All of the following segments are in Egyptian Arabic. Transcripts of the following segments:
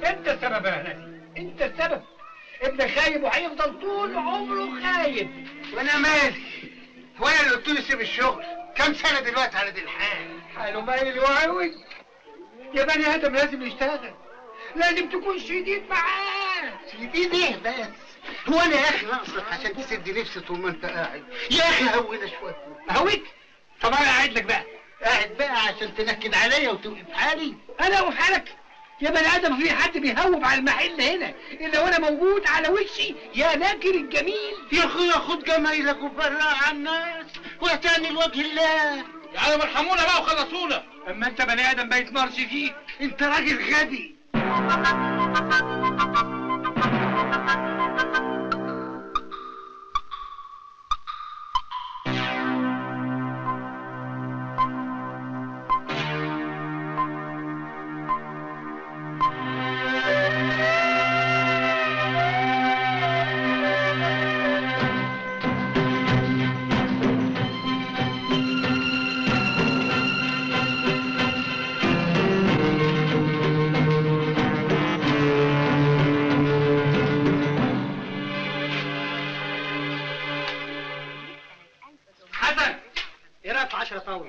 انت السبب يا هنادي انت السبب ابن خايب وهيفضل طول عمره خايب وانا مالي هو انا اللي قلت له سيب الشغل كم سنه دلوقتي على دي الحال حاله مايل وعوج يا بني ادم لازم يشتغل لازم تكون شديد معاه شديد ايه بس هو انا يا اخي ناقصك عشان تسد نفسي طول ما انت قاعد يا اخي هونا شويه اهويك طب انا قاعد لك بقى قاعد بقى عشان تنكد عليا وتوقف حالي انا اوقف حالك يا بني ادم في حد بيهوب على المحل هنا الا وانا موجود على وشي يا ناكر الجميل يا اخويا خد جمايلك وفرقها على الناس واهتني لوجه الله يا عم ارحمونا بقى وخلصونا اما انت بني ادم ما يتمرش فيك انت راجل غبي حسن ايه رايك في 10 طاوله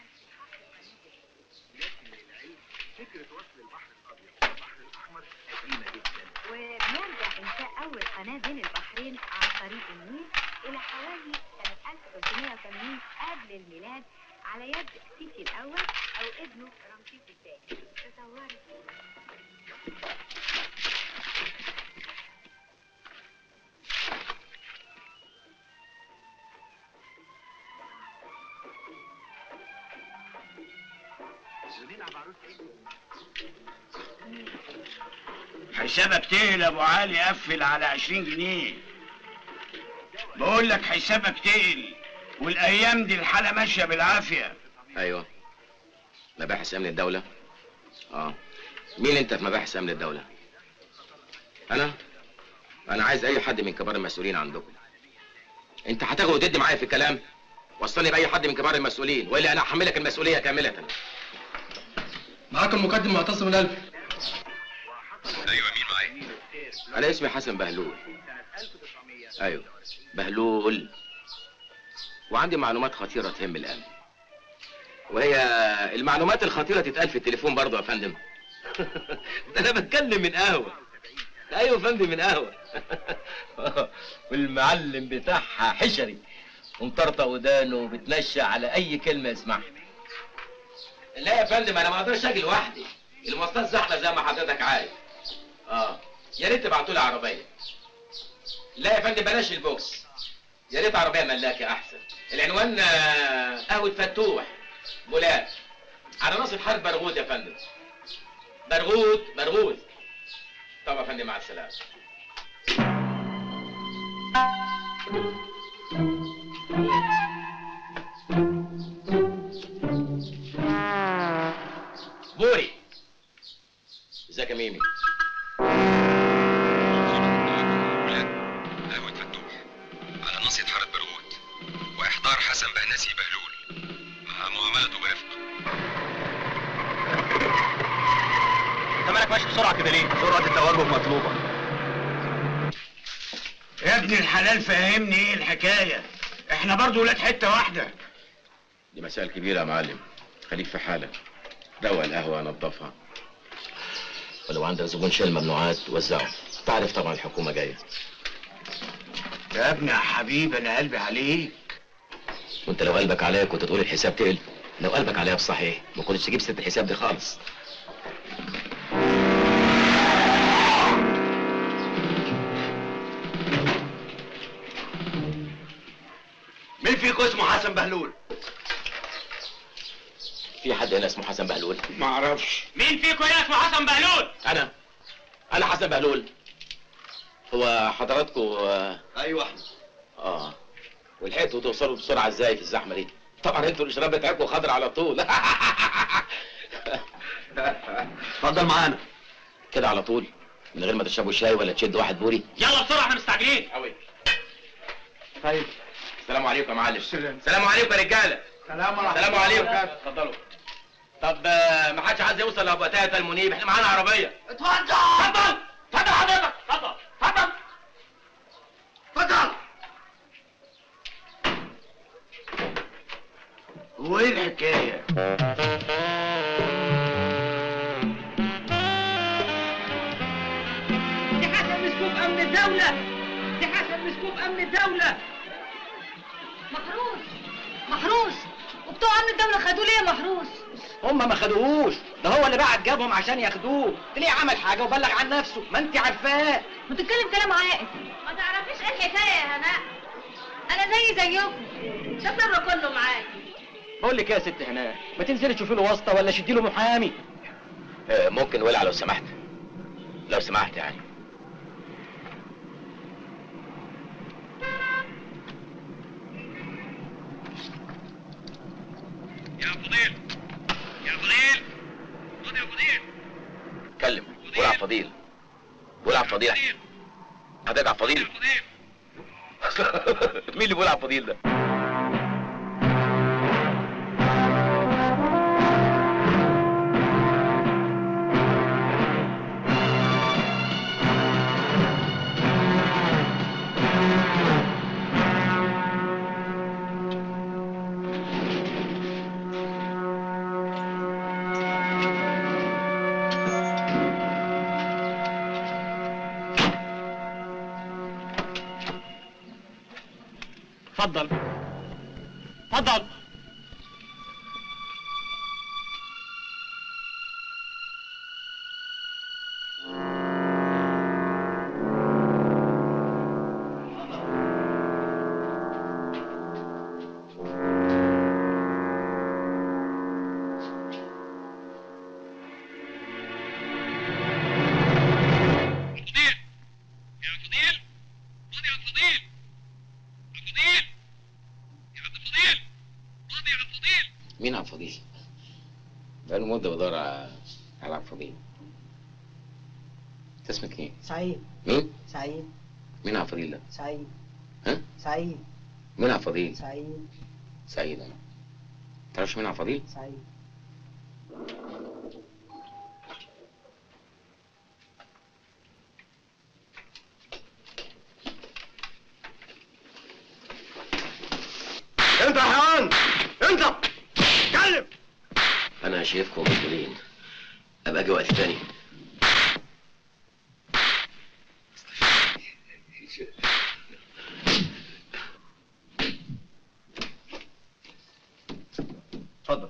وبيرجع إنشاء أول قناة بين البحرين عن طريق النيل إلى حوالي سنة 1380 قبل الميلاد على يد سيسي الأول أو ابنه رمسيس الثاني تصوري حسابك تقل يا ابو علي قفل على 20 جنيه بقول لك حسابك تقل والايام دي الحاله ماشيه بالعافيه ايوه مباحث امن الدوله اه مين انت في مباحث امن الدوله انا انا عايز اي حد من كبار المسؤولين عندكم انت هتاخد وتدي معايا في الكلام وصلني باي حد من كبار المسؤولين والا انا احملك المسؤوليه كامله معاك المقدم معتصم الألف ايوه مين معايا انا اسمي حسن بهلول ايوه بهلول وعندي معلومات خطيره تهم الامن وهي المعلومات الخطيره تتقال في التليفون برضه يا فندم ده انا بتكلم من قهوه ايوه يا فندم من قهوه والمعلم بتاعها حشري ومطرطق ودانه وبتنشى على اي كلمه يسمعها لا يا فندم انا ما اقدرش اجي لوحدي المواصلات زحمه زي ما حضرتك عارف اه يا ريت تبعتوا لي عربيه لا يا فندم بلاش البوكس يا ريت عربيه ملاكه احسن العنوان آه، قهوه فتوح بولاد على ناصر حرب برغوث يا فندم برغوث برغوث طب يا فندم مع السلامه بوري ازيك يا ميمي قهوة فتوح على ناصية حارة برغوت وإحضار حسن بهنسي بهلول مع معاملته برفق انت مالك ماشي بسرعه كده ليه؟ سرعه التوجه مطلوبه يا ابن الحلال فهمني ايه الحكايه احنا برضو ولاد حته واحده دي مسائل كبيرة يا معلم خليك في حالك روق القهوة نظفها ولو عندك زبون شيل ممنوعات وزعه تعرف طبعا الحكومة جاية يا ابني يا حبيبي انا قلبي عليك وانت لو قلبك عليا كنت تقول الحساب تقل لو قلبك عليا بصحيح ما كنتش تجيب ست الحساب دي خالص مين فيكم اسمه حسن بهلول؟ في حد هنا اسمه حسن بهلول ما اعرفش مين فيكم هنا اسمه حسن بهلول؟ انا انا حسن بهلول هو حضراتكم آه، ايوه احنا اه ولحقتوا توصلوا بسرعة ازاي في الزحمة دي طبعا انتوا الاشراب بتاعكم خضر على طول اتفضل معانا كده على طول من غير ما تشربوا شاي ولا تشدوا واحد بوري يلا بسرعه احنا مستعجلين قوي طيب السلام عليكم يا معلم السلام. السلام عليكم يا رجاله سلام ورحمه السلام الله عليكم وبركاته. اتفضلوا طب آه، ما حدش عايز يوصل لابو تاتا المنيب احنا معانا عربيه اتفضل اتفضل اتفضل حضرتك اتفضل اتفضل اتفضل وايه الحكايه دي حسن مسكوب امن الدولة دي حسن مسكوب امن الدولة محروس محروس وبتوع امن الدوله خدوه ليه يا محروس هم ما خدوهوش ده هو اللي بعت جابهم عشان ياخدوه تلاقيه عمل حاجه وبلغ عن نفسه ما انت عارفاه بتتكلم كلام عاقل ما تعرفيش ايه الحكايه يا هناء انا زي زيكم شكله كله معاك بقول لك ايه يا ست هناء ما تنزلي تشوفي له واسطه ولا شدي له محامي ممكن ولع لو سمحت لو سمحت يعني يا فضيل يا فضيل خد يا فضيل اتكلم قول على فضيل قول على فضيل حضرتك على فضيل مين اللي بيقول على فضيل ده اتفضل اتفضل فضيل يا فضيل خد يا فضيل يا فضيل يا عبد الفضيل خد يا عبد الفضيل مين عبد الفضيل؟ بقاله مدة بدور على على عبد الفضيل انت اسمك ايه؟ سعيد مين؟ سعيد مين عبد الفضيل ده؟ سعيد ها؟ سعيد مين عبد الفضيل؟ سعيد سعيد انا تعرفش مين عبد الفضيل؟ سعيد انت يا حيوان انت اتكلم انا شايفكم مسؤولين ابقى اجي وقت تاني اتفضل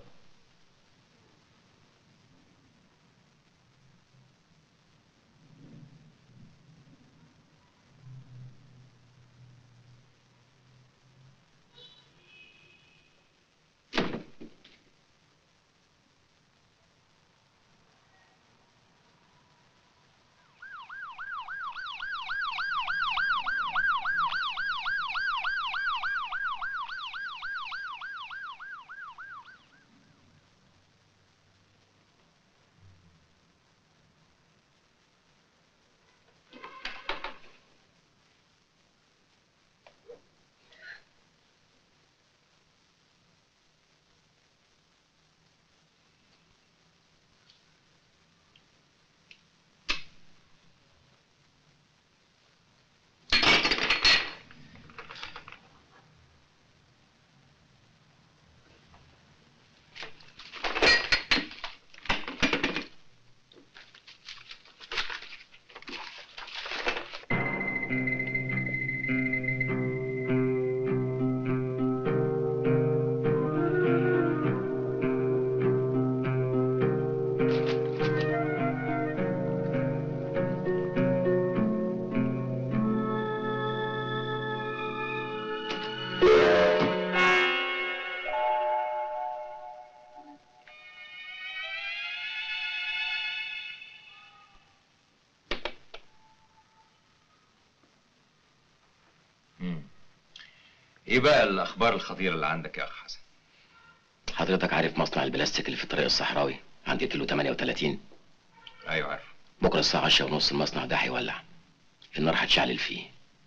ايه بقى الاخبار الخطيره اللي عندك يا اخ حسن حضرتك عارف مصنع البلاستيك اللي في الطريق الصحراوي عند كيلو 38 ايوه عارف بكره الساعه 10 ونص المصنع ده هيولع النار هتشعلل فيه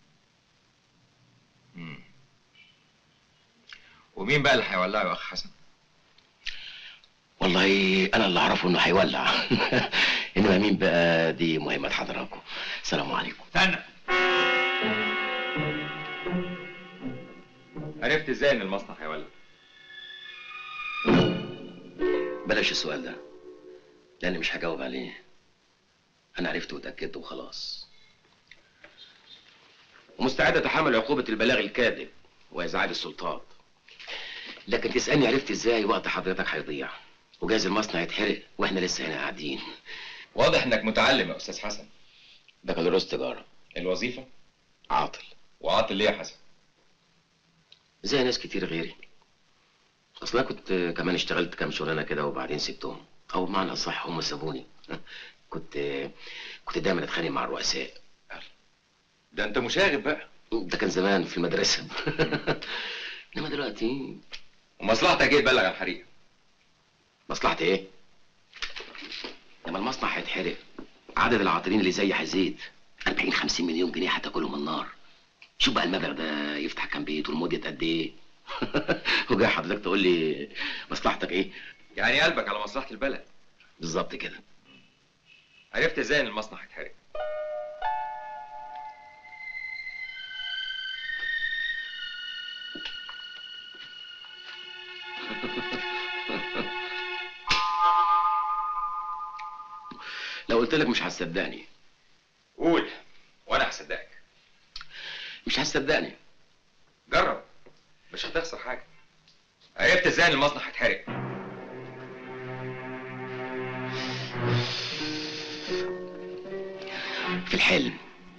مم. ومين بقى اللي هيولعه يا اخ حسن والله انا اللي اعرفه انه هيولع انما مين بقى دي مهمه حضراتكم السلام عليكم استنى عرفت ازاي ان المصنع هيولع بلاش السؤال ده لاني مش هجاوب عليه انا عرفت واتاكدت وخلاص ومستعد اتحمل عقوبه البلاغ الكاذب وازعاج السلطات لكن تسالني عرفت ازاي وقت حضرتك هيضيع وجايز المصنع يتحرق واحنا لسه هنا قاعدين واضح انك متعلم يا استاذ حسن بكالوريوس تجاره الوظيفه عاطل وعاطل ليه يا حسن زي ناس كتير غيري اصل انا كنت كمان اشتغلت كام شغلانه كده وبعدين سبتهم او بمعنى اصح هم سابوني كنت كنت دايما اتخانق مع الرؤساء ده انت مشاغب بقى ده كان زمان في المدرسه انما دلوقتي ومصلحتك ايه تبلغ عن الحريقه مصلحتي ايه لما المصنع هيتحرق عدد العاطلين اللي زي هيزيد 40 50 مليون جنيه هتاكلهم النار شوف بقى المبلغ ده يفتح كام بيت والمدة قد ايه وجاي حضرتك تقول لي مصلحتك ايه يعني قلبك على مصلحه البلد بالظبط كده عرفت ازاي ان المصنع هيتحرق لو قلت لك مش هتصدقني قول وانا هصدقك مش هتصدقني جرب مش هتخسر حاجه عرفت ازاي ان المصنع هيتحرق في الحلم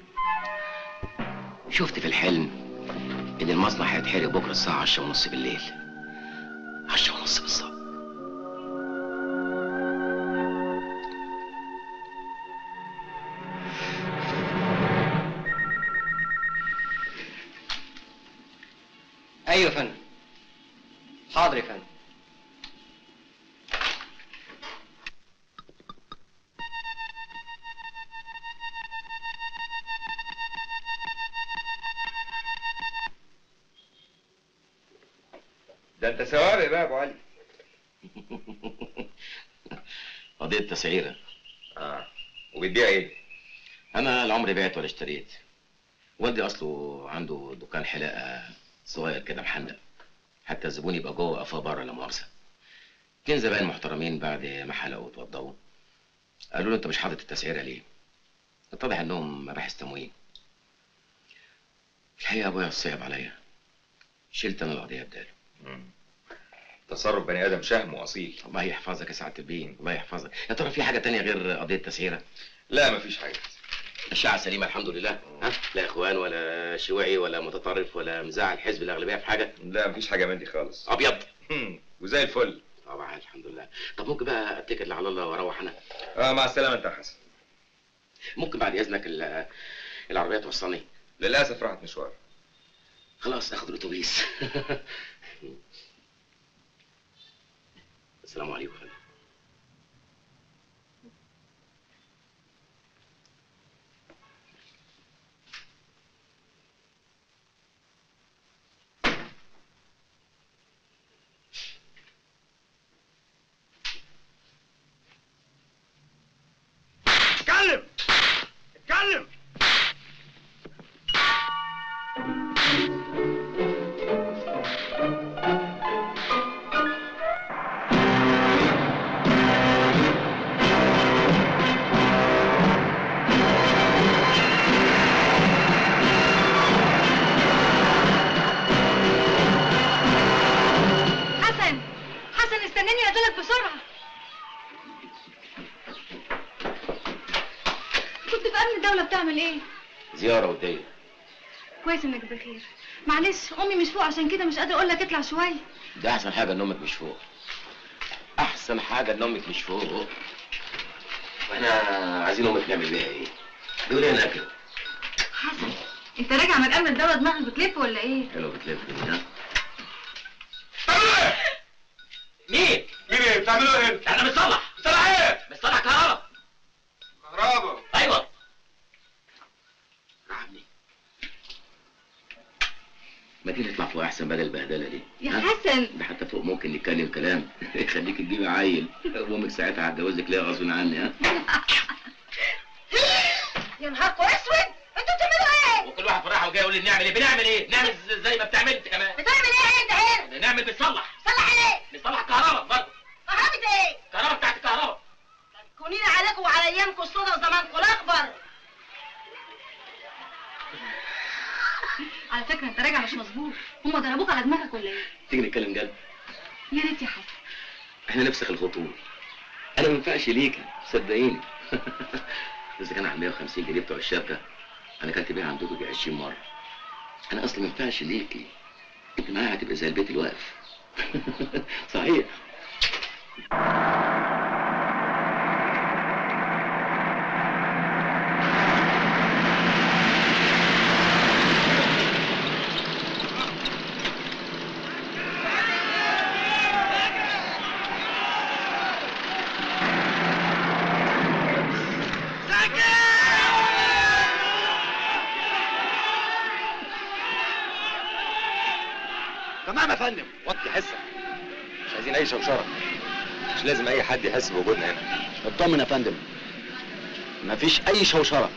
شفت في الحلم ان المصنع هيتحرق بكره الساعه 10 ونص بالليل 10 ونص بالظبط ايوه يا فندم حاضر يا فندم ده انت سوابق بقى يا ابو علي قضيه تسعيره اه وبتبيع ايه انا العمر بعت ولا اشتريت والدي اصله عنده دكان حلاقه صغير كده محندق حتى الزبون يبقى جوه قفاه بره لا مؤاخذه اتنين زباين محترمين بعد ما حلقوا واتوضوا قالوا له انت مش حاطط التسعيره ليه؟ اتضح انهم مباحث تموين الحقيقه ابويا صعب عليا شلت انا القضيه بداله تصرف بني ادم شهم واصيل الله يحفظك يا سعاده البين الله يحفظك يا ترى في حاجه تانية غير قضيه تسعيره لا مفيش حاجه الشعب سليمه الحمد لله ها لا اخوان ولا شيوعي ولا متطرف ولا مزاعل حزب الاغلبيه في حاجه لا مفيش حاجه من دي خالص ابيض وزي الفل طبعا الحمد لله طب ممكن بقى اتكل على الله واروح انا اه مع السلامه انت يا حسن ممكن بعد اذنك ال- العربيه توصلني للاسف راحت مشوار خلاص اخد الاتوبيس السلام عليكم يا فندم. اتكلم اتكلم حسن حسن استناني اقابلك بسرعه كنت في امن الدوله بتعمل ايه زياره وديه كويس انك بخير معلش امي مش فوق عشان كده مش قادره اقول لك اطلع شويه ده احسن حاجه ان امك مش فوق احسن حاجه ان امك مش فوق واحنا عايزين امك نعمل بيها ايه بيقول ايه الاكل حسن انت راجع من امن الدوله دماغك بتلف ولا ايه حلو بتلف ها مين؟ مين ايه؟ بتعملوا ايه؟ احنا بنصلح طلع ايه؟ بنصلح كهرباء كهربا ايوه عمي ما تيجي نطلع فوق احسن بدل البهدله دي يا ها؟ حسن ده حتى فوق ممكن نتكلم كلام يخليك تجيبي عيل وامك ساعتها هتجوزك ليه غصب عني ها يا نهاركم اسود انتوا بتعملوا ايه؟ وكل واحد في راحه وجاي يقول لي بنعمل ايه بنعمل ايه نعمل ز- زي ما بتعمل انت كمان بتعمل ايه انت هنا؟ نعمل بنصلح صلح عليه بنصلح كهرباء برضه كهربة ايه؟ كهرباء بتاعت الكهرباء كونين عليكم وعلى ايامكم الصودا وزمانكم الاكبر على فكره انت راجع مش مظبوط هم ضربوك على دماغك ولا ايه تيجي نتكلم جد يا ريت يا حسن احنا نفسخ الخطوط انا ما ينفعش ليكي صدقيني اذا كان على 150 جنيه بتوع الشبكه انا كنت بيها عندكم يجي 20 مره انا اصلا ما ينفعش ليكي انت معايا هتبقى زي البيت الواقف صحيح تمام يا فندم وطي حسك مش عايزين اي شوشره مش لازم اي حد يحس بوجودنا هنا اطمن يا فندم مفيش اي شوشره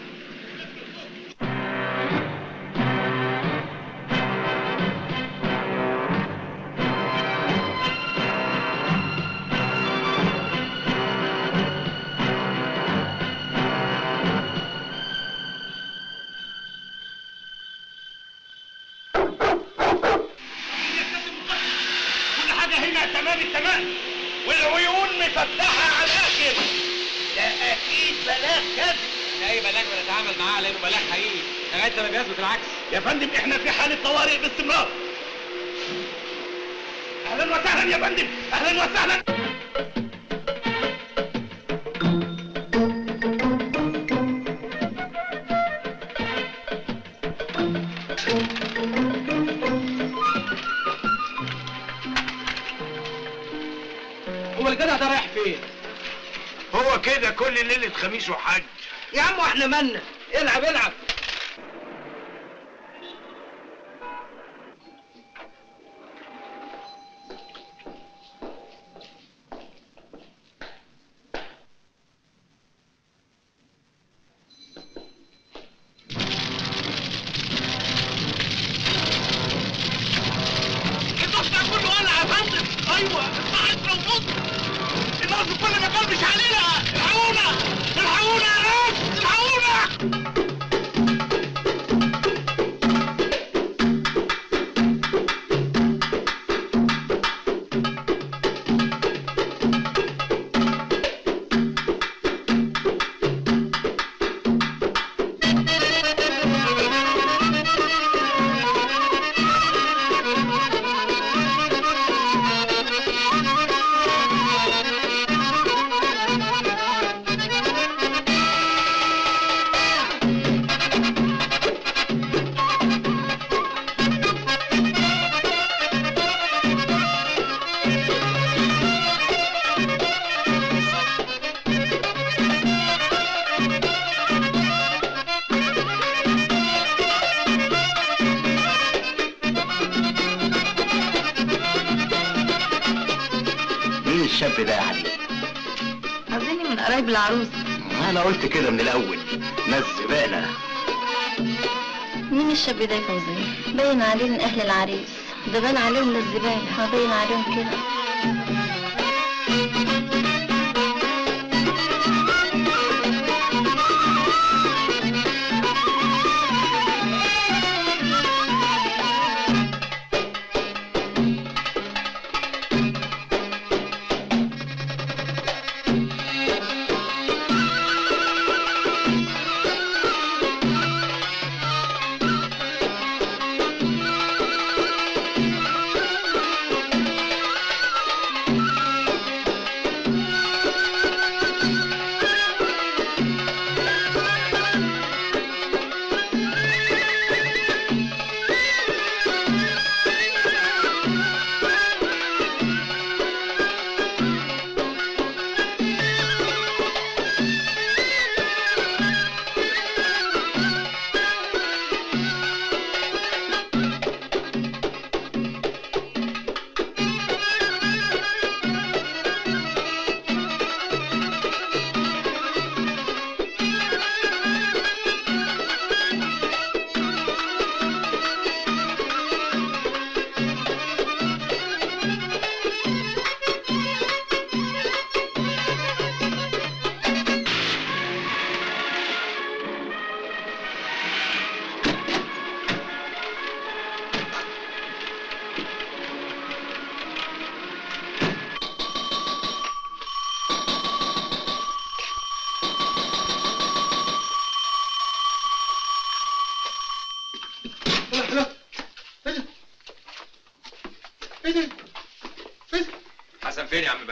كل حاجة هنا تمام التمام والعيون مفتحة على الآخر ده أكيد بلاغ كذب اي بلاغ بنتعامل معاه لانه بلاغ حقيقي لغايه لما بيثبت العكس يا فندم احنا في حالة طوارئ باستمرار أهلا وسهلا يا فندم أهلا وسهلا هو الجدع ده رايح فين؟ هو كده كل ليلة خميس وحج يا عم واحنا مالنا العب العب الدفتر كله ولع يا فندم ايوه الصحيح موجود النار في كل مكان مش علينا الحقونا الحقونا يا ناس الحقونا مين الشاب ده يا علي اظني من قرايب العروس انا قلت كده من الاول ناس زباله مين الشاب ده يا فوزية؟ باين عليه من أهل العريس ده باين عليهم للزبالة ما باين عليهم كده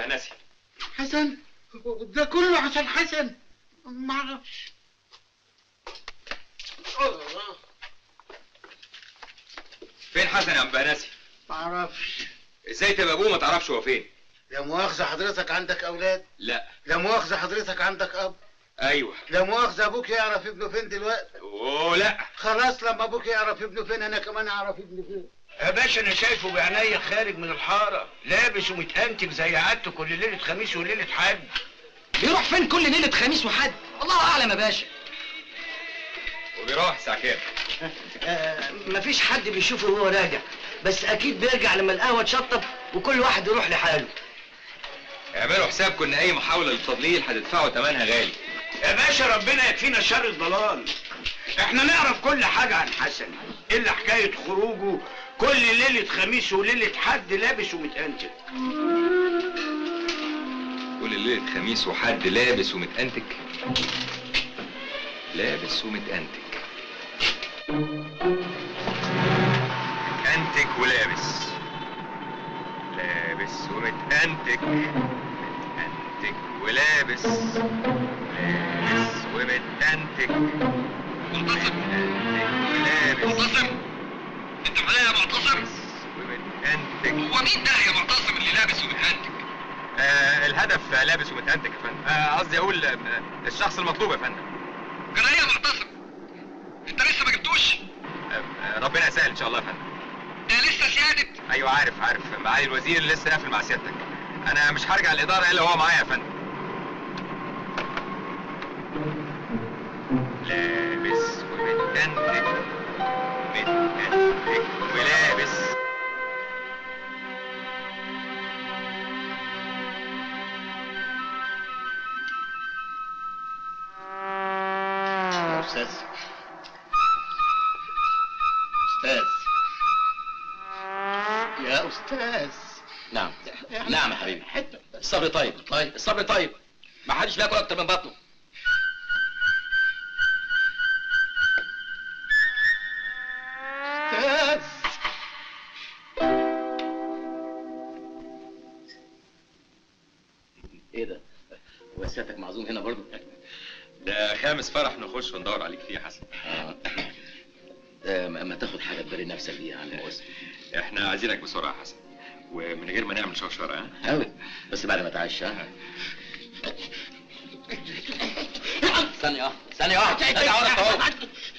بأنسي حسن ده كله عشان حسن ما اعرفش فين حسن يا عم بأنسي ما اعرفش ازاي تبقى ابوه ما تعرفش هو فين لا مؤاخذة حضرتك عندك أولاد لا لا مؤاخذة حضرتك عندك أب ايوه لا مؤاخذة أبوك يعرف ابنه فين دلوقتي اوه لا خلاص لما أبوك يعرف ابنه فين أنا كمان أعرف ابني فين يا باشا انا شايفه بعينيا خارج من الحاره لابس ومتأنتج زي عادته كل ليله خميس وليله حد بيروح فين كل ليله خميس وحد الله اعلم يا باشا وبيروح الساعة كام آه مفيش حد بيشوفه وهو راجع بس اكيد بيرجع لما القهوه تشطب وكل واحد يروح لحاله اعملوا حسابكم ان اي محاولة للتضليل هتدفعوا ثمنها غالي يا باشا ربنا يكفينا شر الضلال احنا نعرف كل حاجه عن حسن الا حكايه خروجه كل ليله خميس وليله حد لابس ومتأنتج كل ليلة خميس وحد لابس ومتأنتج لابس ومتأنتج متأنتج ولابس لابس ومتأنتج متأنتج ولابس لابس ومتأنتج معتصم ولابس معتصم انت معايا يا معتصم ومتأنتج هو مين ده يا معتصم اللي لابس ومتهنتج آه الهدف لابس ومتأنتج يا فندم آه، قصدي اقول آه، الشخص المطلوب يا فندم كان ايه يا معتصم انت لسه ما جبتوش آه، ربنا يسهل ان شاء الله يا فندم ده لسه سيادة ايوه عارف عارف معالي الوزير لسه قافل مع سيادتك انا مش هرجع الاداره الا هو معايا يا فندم لابس ومتأنتج متأنتج ولابس يا أستاذ أستاذ يا أستاذ نعم نعم يا حبيبي الصبر طيب طيب الصبر طيب ما حدش بياكل أكتر من بطنه أستاذ إيه ده؟ هو سيادتك معزوم هنا برضه؟ ده خامس فرح نخش وندور عليك فيه يا حسن آه. آه، ما ما تاخد حاجة تبري نفسك بيها عن المؤسسة احنا عايزينك بسرعه يا حسن ومن غير ما نعمل شوشره ها أوي بس بعد ما تعيش ها ثانية واحدة ثانية واحدة ارجع ورا اهو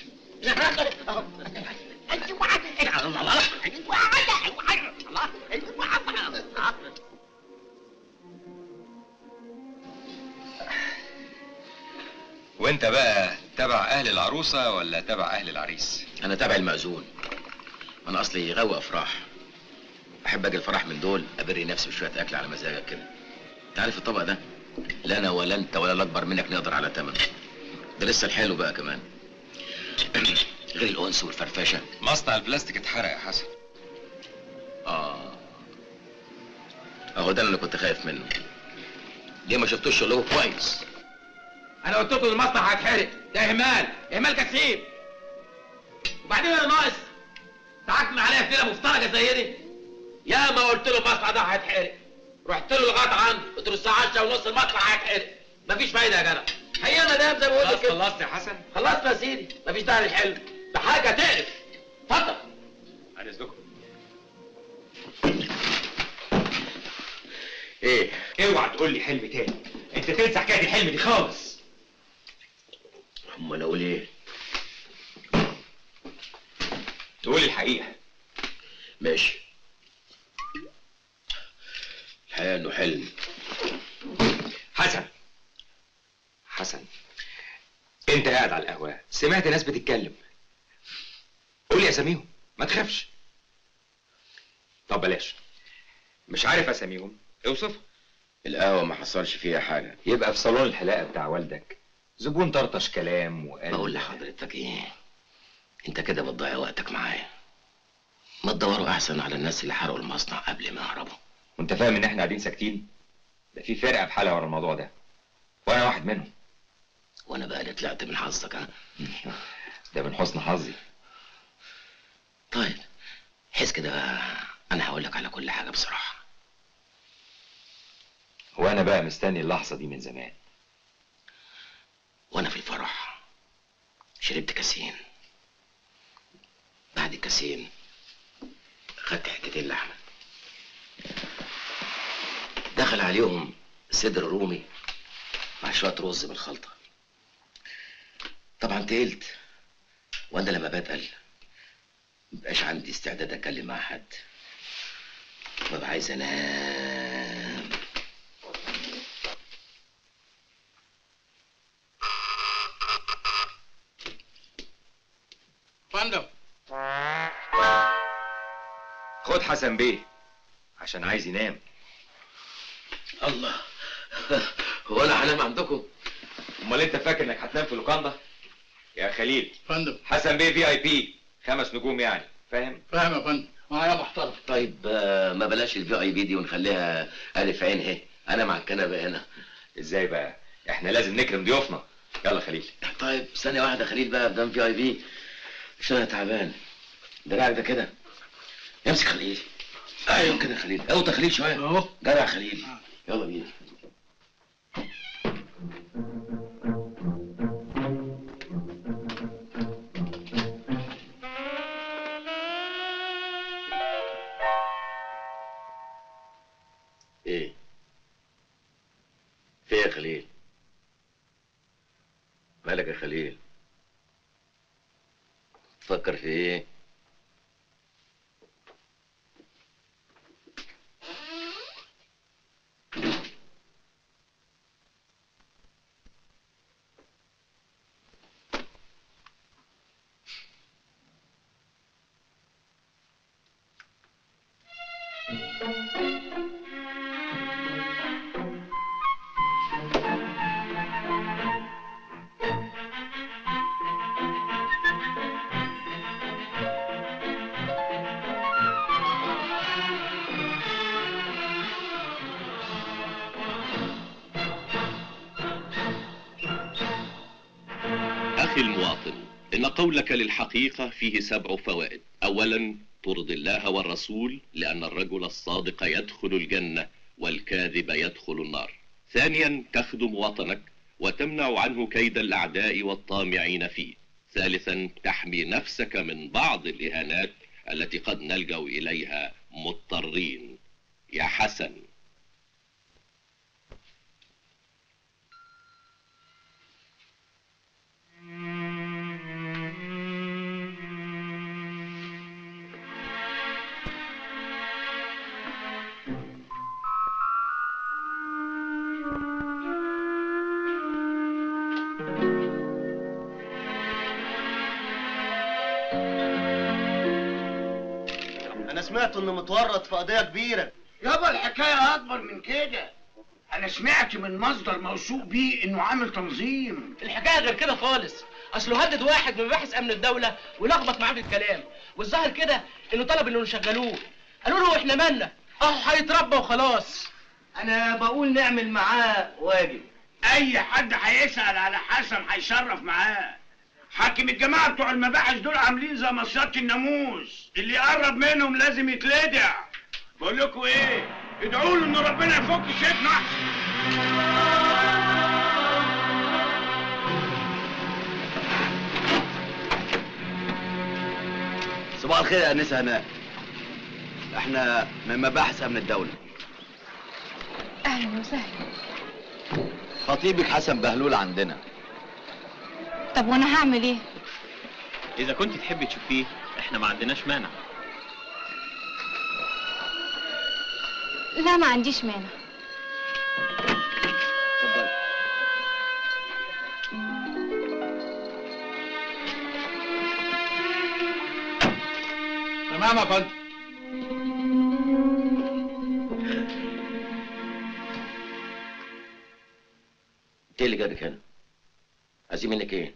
وانت بقى تبع اهل العروسه ولا تبع اهل العريس أنا تابع المأذون أنا أصلي غاوي أفراح أحب أجي الفرح من دول أبري نفسي بشوية أكل على مزاجك كده أنت عارف الطبق ده لا أنا ولا أنت ولا الأكبر منك نقدر على تمنه ده لسه الحلو بقى كمان غير الأنس والفرفشة مصنع البلاستيك اتحرق يا حسن آه أهو ده اللي كنت خايف منه ليه ما شفتوش شغله كويس انا قلت لكم المصنع هيتحرق ده اهمال اهمال كثير وبعدين انا ناقص تعاكم عليا في ليله مفترجه زي دي يا ما قلت له المصنع ده هيتحرق رحت له لغايه عنده قلت له الساعه 10 ونص المصنع هيتحرق مفيش فايده يا جدع هي انا ده زي ما بقول لك كده خلصت يا حسن خلصت يا سيدي مفيش داعي للحلم ده حاجه تقرف اتفضل عن اذنكم ايه اوعى تقول لي حلم تاني انت تنسى حكايه الحلم دي خالص امال اقول ايه تقول الحقيقه ماشي الحقيقة انه حلم حسن حسن انت قاعد على القهوه سمعت ناس بتتكلم قول لي اساميهم ما تخافش طب بلاش مش عارف اساميهم اوصف القهوة ما حصلش فيها حاجة يبقى في صالون الحلاقه بتاع والدك زبون طرطش كلام وقال بقول لحضرتك ايه انت كده بتضيع وقتك معايا ما تدوروا احسن على الناس اللي حرقوا المصنع قبل ما يهربوا وانت فاهم ان احنا قاعدين ساكتين ده في فرقه بحالها ورا الموضوع ده وانا واحد منهم وانا بقى اللي طلعت من حظك ها ده من حسن حظي طيب حس كده بقى انا هقول لك على كل حاجة بصراحة وانا بقى مستني اللحظه دي من زمان وانا في الفرح شربت كاسين بعد الكاسين خدت حتتين لحمه دخل عليهم صدر رومي مع شويه رز بالخلطه طبعا تقلت وانا لما بتقل مبقاش عندي استعداد اتكلم مع حد ببقى عايز انام فندم خد حسن بيه عشان عايز ينام الله هو انا هنام عندكم امال انت فاكر انك هتنام في لوكاندا يا خليل فندم حسن بيه في اي بي خمس نجوم يعني فاهم فاهم يا فندم معايا محترم طيب آه، ما بلاش الفي اي بي دي ونخليها الف عين اهي انا مع الكنبه هنا ازاي بقى احنا لازم نكرم ضيوفنا يلا خليل طيب ثانيه واحده خليل بقى بدم في اي بي عشان انا تعبان دراعك ده كده امسك خليل ايوه كده خليل اوطى خليل شويه اهو جدع خليل يلا بينا ايه في إيه يا خليل مالك يا خليل تفكر في ايه أخي المواطن إن قولك للحقيقة فيه سبع فوائد أولا ترضي الله والرسول لأن الرجل الصادق يدخل الجنة والكاذب يدخل النار ثانيا تخدم وطنك وتمنع عنه كيد الأعداء والطامعين فيه ثالثا تحمي نفسك من بعض الإهانات التي قد نلجأ إليها مضطرين يا حسن انا سمعت انه متورط في قضيه كبيره يابا الحكاية أكبر من كده أنا سمعت من مصدر موثوق بيه إنه عامل تنظيم الحكايه غير كده خالص اصله هدد واحد من مباحث امن الدوله ولخبط معاه في الكلام والظاهر كده انه طلب انه يشغلوه قالوا له احنا مالنا اهو هيتربى وخلاص انا بقول نعمل معاه واجب أي حد هيسأل على حسن هيشرف معاه حاكم الجماعة بتوع المباحث دول عاملين زي مصيادة الناموس اللي يقرب منهم لازم يتلدع بقول لكم ايه ادعوا له ان ربنا يفك شيخنا احسن صباح الخير يا انسه هناء احنا من مباحث امن الدوله اهلا وسهلا خطيبك حسن بهلول عندنا طب وانا هعمل ايه إذا كنت تحبي تشوفيه إحنا ما عندناش مانع لا ما عنديش مانع تمام يا فندم انت اللي جابك هنا عايزين منك ايه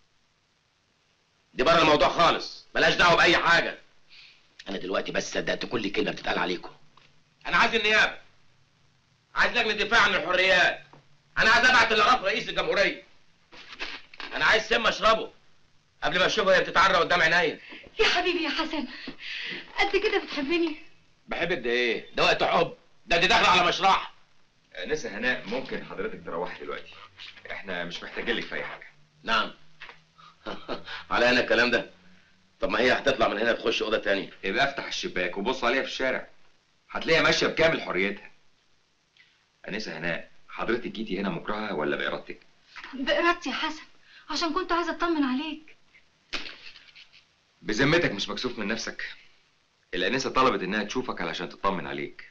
دي بره الموضوع خالص ملاش دعوه باي حاجه انا دلوقتي بس صدقت كل كلمه بتتقال عليكم انا عايز النيابه عايز لجنه دفاع عن الحريات انا عايز ابعت الاراف رئيس الجمهوريه انا عايز سم اشربه قبل ما اشوفها وهي بتتعرى قدام عينيا يا حبيبي يا حسن قد كده بتحبني بحبك ده ايه ده وقت حب ده انت داخله على مشرحه انسه هناء ممكن حضرتك تروحي دلوقتي احنا مش محتاجين لك في اي حاجه نعم على انا الكلام ده طب ما هي هتطلع من هنا تخش اوضه تانية يبقى افتح الشباك وبص عليها في الشارع هتلاقيها ماشيه بكامل حريتها انسه هناء حضرتك جيتي هنا مكرهه ولا بارادتك بإرادتي يا حسن عشان كنت عايزة أطمن عليك بذمتك مش مكسوف من نفسك الانسه طلبت انها تشوفك علشان تطمن عليك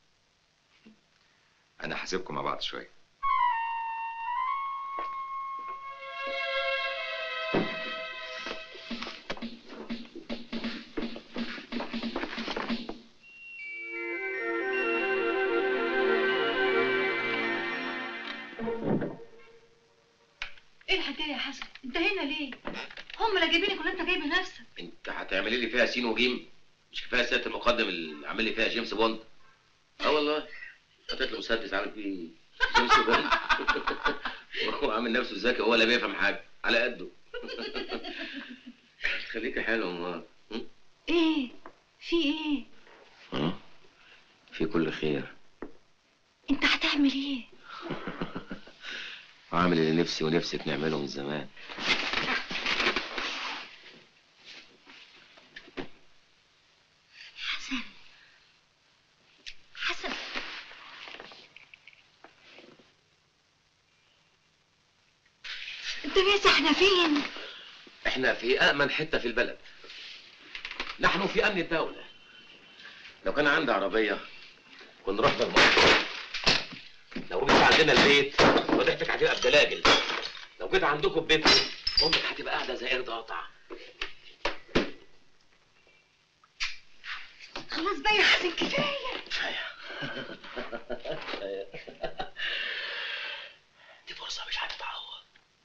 انا هسيبكم مع بعض شويه إيه الحكاية يا حسن؟ أنت هنا ليه؟ هم اللي جايبينك ولا أنت جايب نفسك؟ انت هتعملي لي فيها سين وجيم مش كفايه سياده المقدم اللي عامل لي فيها جيمس بوند اه والله حطيت له مسدس عامل فيه جيمس بوند وهو عامل نفسه ذكي وهو لا بيفهم حاجه على قده خليكي حلو امال إيه؟ في إيه؟ ها؟ في كل خير أنت هتعمل إيه؟ عامل اللي نفسي ونفسك نعمله من زمان حسن حسن أنت ناسي إحنا فين؟ احنا في امن حته في البلد نحن في امن الدوله لو كان عندي عربيه كنا رحنا المنطقه لو جيت عندنا البيت وضحتك هتبقى بدلاجل لو جيت عندكم بيتكم امك هتبقى قاعده زي قرد قاطع خلاص بقى يا حسن كفاية دي فرصه مش هتتعوض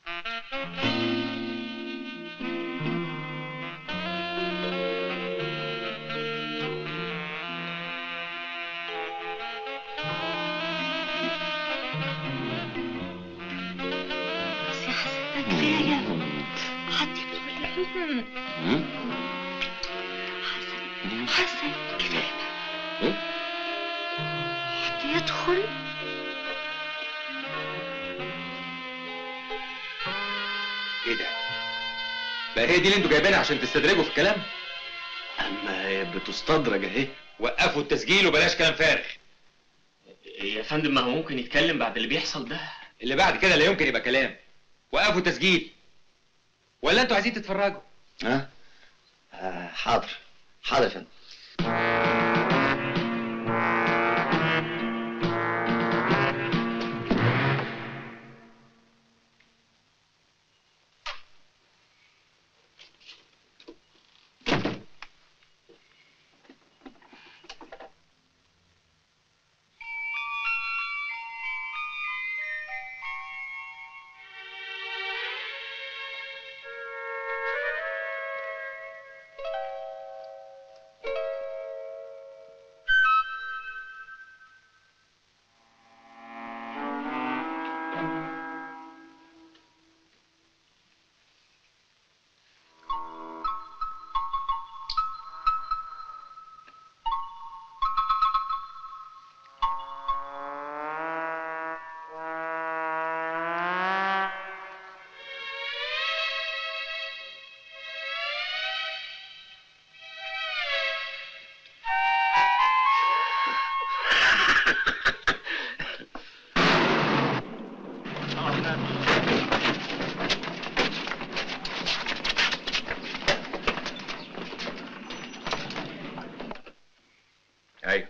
بس يا حسن ده كفاية حد يدخل حسن حسن كفاية حد يدخل ايه ده بقى هي دي اللي انتوا جايبينها عشان تستدرجوا في الكلام اما هي بتستدرج اهي وقفوا التسجيل وبلاش كلام فارغ يا فندم ما هو ممكن يتكلم بعد اللي بيحصل ده اللي بعد كده لا يمكن يبقى كلام وقفوا التسجيل ولا انتوا عايزين تتفرجوا ها آه حاضر حاضر يا فندم ايوه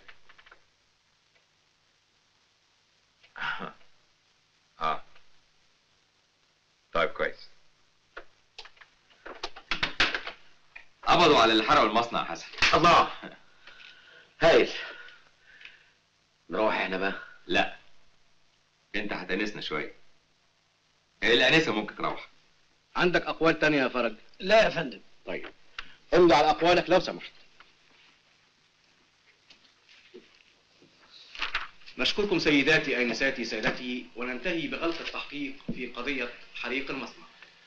اه طيب كويس قبضوا على اللي حرقوا المصنع يا حسن الله هايل نروح احنا بقى لا انت هتنسنا شويه الانسه ممكن تروح عندك أقوال تانية يا فرج لا يا فندم طيب امضي على أقوالك لو سمحت نشكركم سيداتي آنساتي سادتي وننتهي بغلق التحقيق في قضية حريق المصنع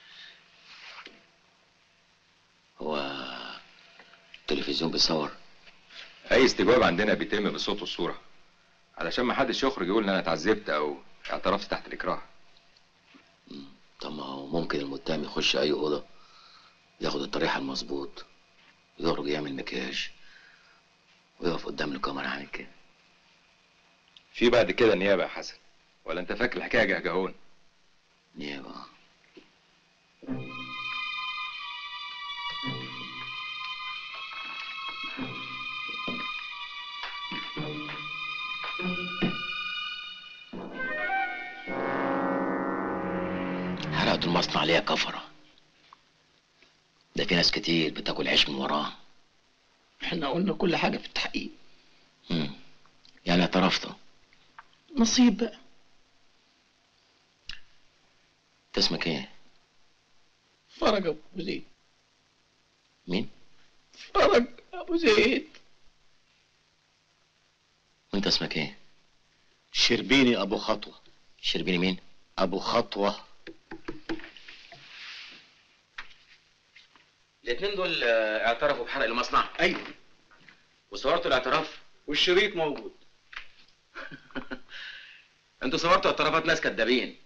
هو التلفزيون بيصور اي استجواب عندنا بيتم بالصوت والصوره علشان ما حدش يخرج يقول ان انا اتعذبت او اعترفت تحت الاكراه طب ما هو ممكن المتهم يخش اي اوضه ياخد الطريحه المظبوط يخرج يعمل مكياج ويقف قدام الكاميرا عامل كده في بعد كده النيابه يا حسن ولا انت فاكر الحكايه جهجهون نيابه حرقت المصنع ليا كفرة ده في ناس كتير بتاكل عيش من وراه احنا قلنا كل حاجة في التحقيق مم. يعني اعترفت نصيب بقى انت اسمك ايه؟ فرج ابو زيد مين؟ فرج ابو زيد وانت اسمك ايه؟ شربيني ابو خطوه شربيني مين؟ ابو خطوه الاثنين دول آه، اعترفوا بحرق المصنع ايوه وصورتوا الاعتراف والشريط موجود انتوا صورتوا اعترافات ناس كدابين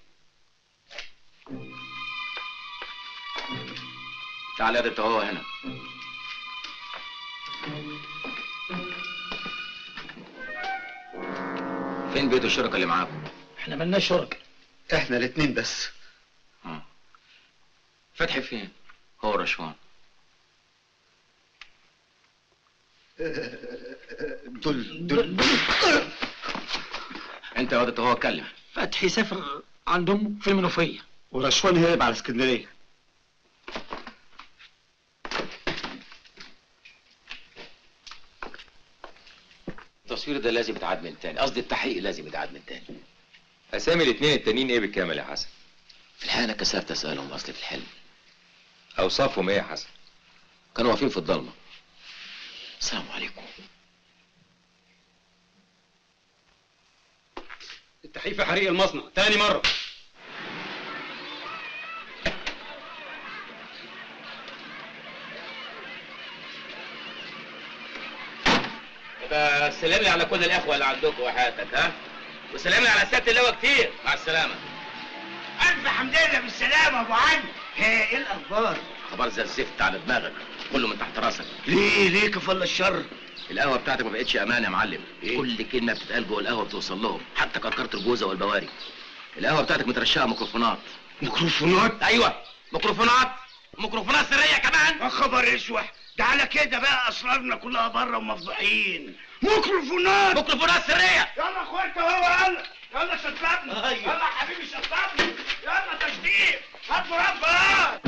تعال يا انت هو هنا فين بيت الشركاء اللي معاكم احنا ملناش شركاء احنا الاتنين بس فتحي فين هو رشوان دول دول انت يا واد هو اتكلم فتحي سافر عند امه في المنوفية ورشوان هرب على اسكندريه التصوير ده لازم يتعاد من تاني قصدي التحقيق لازم يتعاد من تاني اسامي الاثنين التانيين ايه بالكامل يا حسن في الحقيقه انا كسرت اسالهم اصل في الحلم اوصافهم ايه يا حسن كانوا واقفين في الضلمه السلام عليكم التحقيق في حريق المصنع تاني مرة يبقى سلم لي على كل الاخوه اللي عندكم وحياتك ها وسلم لي على سياده اللواء كتير مع السلامه الف حمد لله بالسلامه ابو علي ايه الاخبار خبر زي الزفت على دماغك كله من تحت راسك ليه ليه كفل الشر القهوه بتاعتك ما بقتش امان يا معلم إيه؟ كل كلمه بتتقال جوه القهوه بتوصل لهم حتى كركره الجوزه والبواري القهوه بتاعتك مترشقه ميكروفونات ميكروفونات ايوه ميكروفونات ميكروفونات سريه كمان يا خبر اسوح ده على كده بقى اسرارنا كلها بره ومفضوحين ميكروفونات ميكروفونات سريه يلا اخواتي هو يلا يلا شطبني أيوة. يلا حبيبي شطبني يلا تشديد هات مربى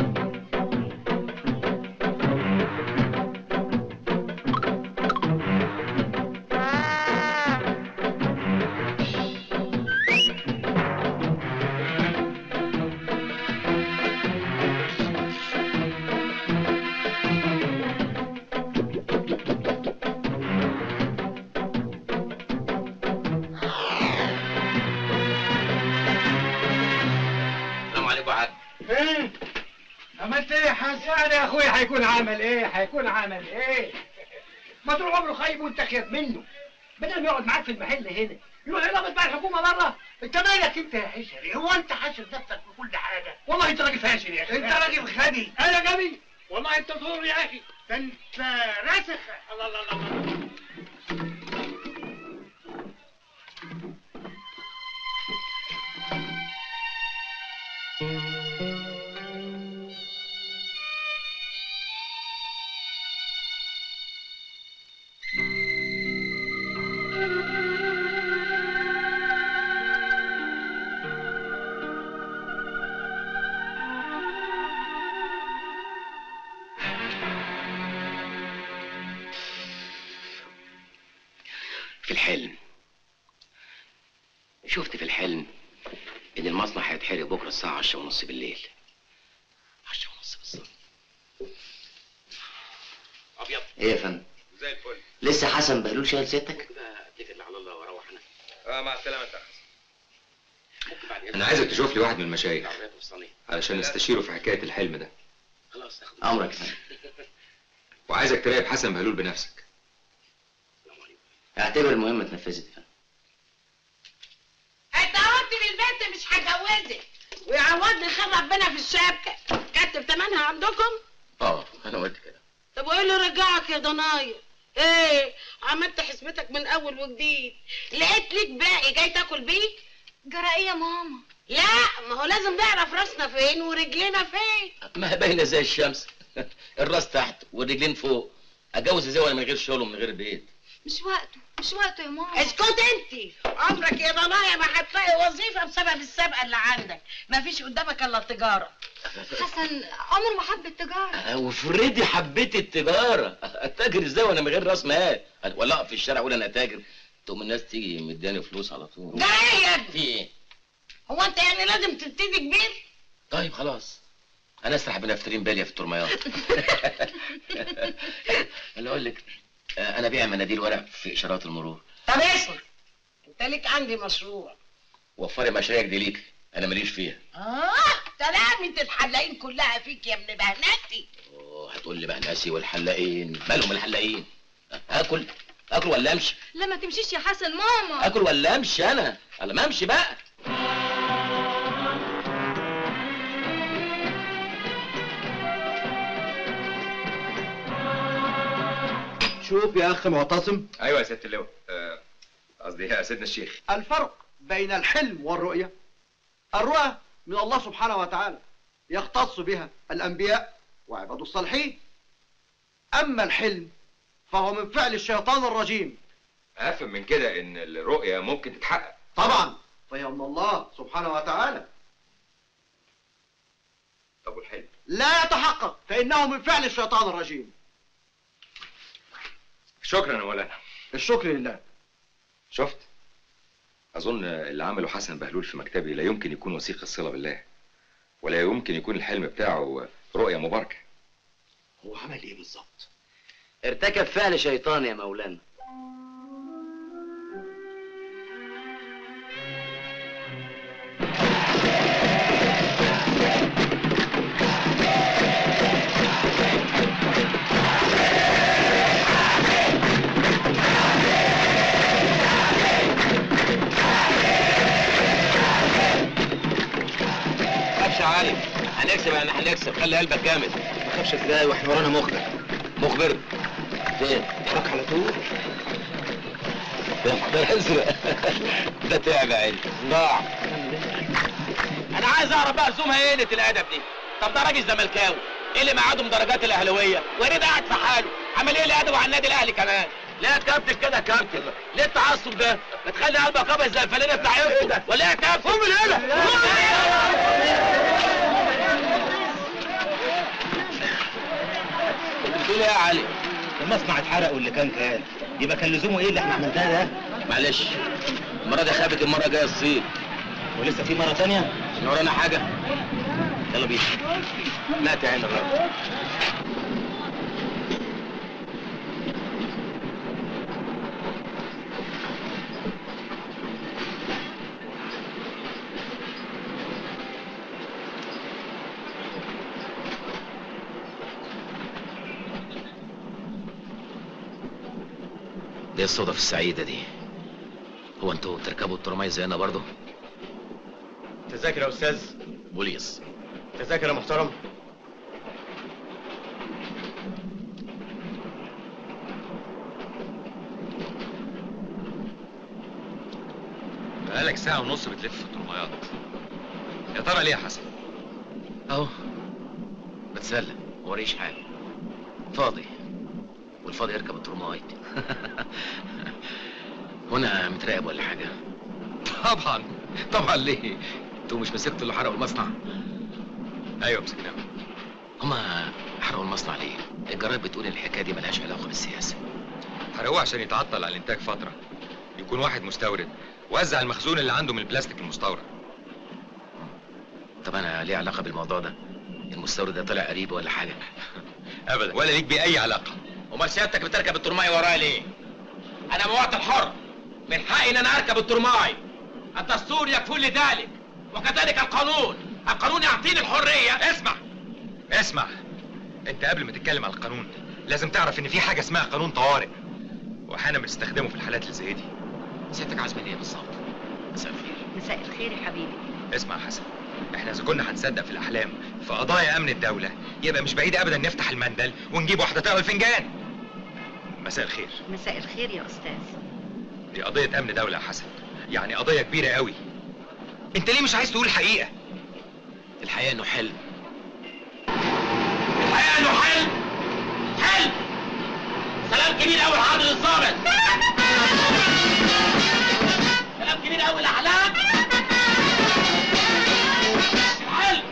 السلام عليكم يا حاج ايه عملت ايه يا حسن يعني يا اخويا هيكون عمل ايه هيكون عمل ايه ما طول عمره خايب وانت خايف منه بدل ما يقعد معاك في المحل هنا يروح يلبس مع الحكومه بره انت مالك انت يا حشري هو انت حاشر نفسك في كل حاجه والله انت راجل فاشل يا اخي انت راجل غبي انا غبي والله انت طول يا اخي ده انت راسخ الله الله الله الله في الحلم شفت في الحلم ان المصنع هيتحرق بكره الساعه 10 ونص بالليل 10 ونص بالظبط ابيض ايه يا فندم زي الفل لسه حسن بهلول شايل سيادتك اتكل على الله واروح انا اه مع السلامه انت ممكن بعد انا عايزك تشوف لي واحد من المشايخ العربيات والصينية. علشان نستشيره في حكايه الحلم ده خلاص اخد امرك يا فندم وعايزك تراقب حسن بهلول بنفسك اعتبر المهمه اتنفذت يا فندم انت قلت للبنت مش هجوزك ويعوضني خير ربنا في الشبكه كتب تمنها عندكم اه انا قلت كده طب وايه اللي رجعك يا ضنايا ايه عملت حسبتك من اول وجديد لقيت ليك باقي جاي تاكل بيه جرى ايه يا ماما لا ما هو لازم نعرف راسنا فين ورجلينا فين ما هي باينه زي الشمس الراس تحت والرجلين فوق اتجوز ازاي وانا من غير شغل ومن غير بيت مش وقته مش وقته يا ماما اسكت انت عمرك يا ضنايا ما هتلاقي وظيفه بسبب السابقه اللي عندك ما فيش قدامك الا التجاره حسن عمره ما حب التجاره وفريدي حبيت التجاره اتاجر ازاي وانا من غير راس مال ولا اقف في الشارع اقول انا تاجر تقوم الناس تيجي مداني فلوس على طول ده ايه يا ابني في ايه هو انت يعني لازم تبتدي كبير طيب خلاص انا اسرح بنفترين باليه في الترميات انا اقول لك آه، انا بيع مناديل ورق في اشارات المرور طب اسمع انت ليك عندي مشروع وفري مشاريعك دي ليك انا ماليش فيها اه سلامة الحلاقين كلها فيك يا ابن بهنتي أوه، هتقول لي بقى ناسي والحلاقين مالهم الحلاقين اكل اكل ولا امشي لا ما تمشيش يا حسن ماما اكل ولا امشي انا انا ما امشي بقى شوف يا اخ معتصم ايوه يا سياده اللواء آه، قصدي يا سيدنا الشيخ الفرق بين الحلم والرؤية الرؤى من الله سبحانه وتعالى يختص بها الأنبياء وعباد الصالحين أما الحلم فهو من فعل الشيطان الرجيم افهم من كده ان الرؤيه ممكن تتحقق طبعا فهي من الله سبحانه وتعالى طب والحلم لا يتحقق فإنه من فعل الشيطان الرجيم شكرا يا مولانا الشكر لله شفت اظن اللي عمله حسن بهلول في مكتبي لا يمكن يكون وثيق الصله بالله ولا يمكن يكون الحلم بتاعه رؤيه مباركه هو عمل ايه بالظبط ارتكب فعل شيطان يا مولانا خافش يا علي هنكسب يعني هنكسب خلي قلبك جامد ما تخافش ازاي واحنا ورانا مخبر مخبر فين؟ اتحرك على طول ده ازرق ده تعب يا عيني ضاع انا عايز اعرف بقى زومها ايه قله الادب دي طب ده راجل زملكاوي ايه اللي معادهم درجات الاهلاويه وريد قاعد في حاله عمل ايه الادب على النادي الاهلي كمان ليه يا كابتن كده يا كابتن ليه التعصب ده ما تخلي قلبك ابيض زي الفانله بتاع ايه ولا ايه يا كابتن قوم من هنا انت بتقول ايه يا علي المصنع اتحرق واللي كان كان يبقى كان لزومه ايه اللي احنا عملناه ده معلش المره دي خابت المره الجايه الصيد ولسه في مره تانية احنا ورانا حاجه يلا بينا مات يا عين الراجل دي الصدف السعيدة دي هو انتوا تركبوا الترماي زينا برضه؟ تذاكر يا استاذ بوليس تذاكر يا محترم بقالك ساعة ونص بتلف في الترميات يا ترى ليه يا حسن؟ اهو بتسلى موريش حاجة فاضي والفاضي يركب الترماي هنا متراقب ولا حاجة؟ طبعا طبعا ليه؟ انتوا مش مسكتوا اللي حرقوا المصنع؟ ايوه مسكناه هما حرقوا المصنع ليه؟ الجرايد بتقول ان الحكاية دي ملهاش علاقة بالسياسة حرقوه عشان يتعطل على الانتاج فترة يكون واحد مستورد وزع المخزون اللي عنده من البلاستيك المستورد طب انا ليه علاقة بالموضوع ده؟ المستورد ده طلع قريب ولا حاجة؟ ابدا ولا ليك بيه اي علاقة امال سيادتك بتركب الترماي ورايا ليه؟ انا مواطن حر من حقي ان انا اركب الترماي الدستور يكفل لذلك وكذلك القانون القانون يعطيني الحرية اسمع اسمع انت قبل ما تتكلم على القانون لازم تعرف ان في حاجة اسمها قانون طوارئ واحيانا بتستخدمه في الحالات اللي زي دي سيادتك عايز مني ايه بالظبط؟ مساء الخير مساء الخير يا حبيبي اسمع يا حسن احنا اذا كنا هنصدق في الاحلام في قضايا امن الدوله يبقى مش بعيد ابدا نفتح المندل ونجيب واحده تقرا الفنجان مساء الخير مساء الخير يا استاذ دي قضيه امن دوله يا حسن يعني قضيه كبيره قوي انت ليه مش عايز تقول الحقيقه الحقيقه انه حلم الحقيقه انه حلم حلم سلام كبير قوي حاضر الظابط سلام كبير قوي الاحلام حلم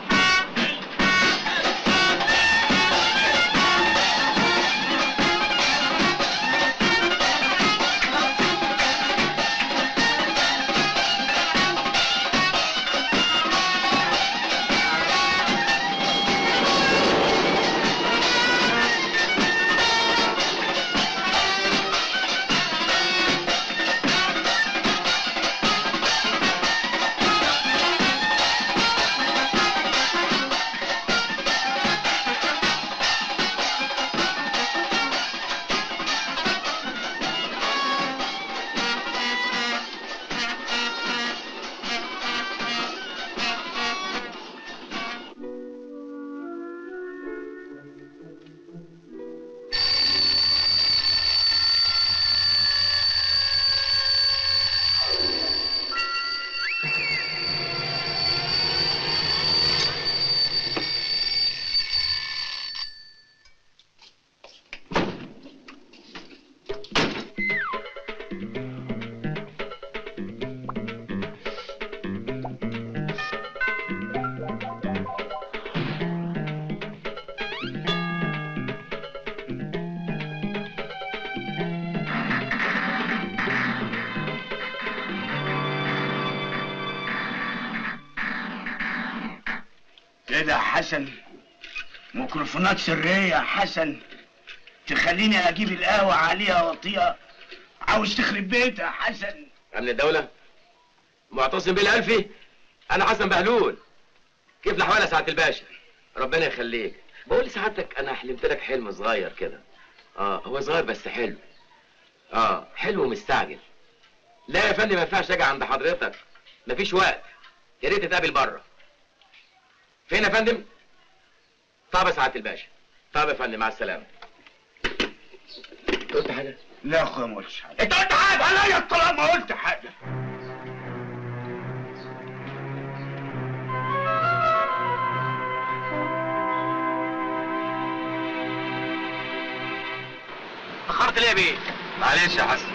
كده يا حسن ميكروفونات سرية يا حسن تخليني اجيب القهوة عليها واطيها عاوز تخرب بيتها يا حسن امن الدوله معتصم بالالفي انا حسن بهلول كيف الاحوال يا سعاده الباشا ربنا يخليك بقول لسعادتك انا حلمت لك حلم صغير كده اه هو صغير بس حلو اه حلو ومستعجل لا يا فندم ما ينفعش اجي عند حضرتك مفيش وقت يا ريت تتقابل بره فين يا فندم طب يا سعاده الباشا طب يا فندم مع السلامه قلت حاجه لا يا اخويا ما قلتش حاجة انت قلت حاجة عليا الطلاق ما قلت حاجة اتاخرت ليه يا بيه معلش يا حسن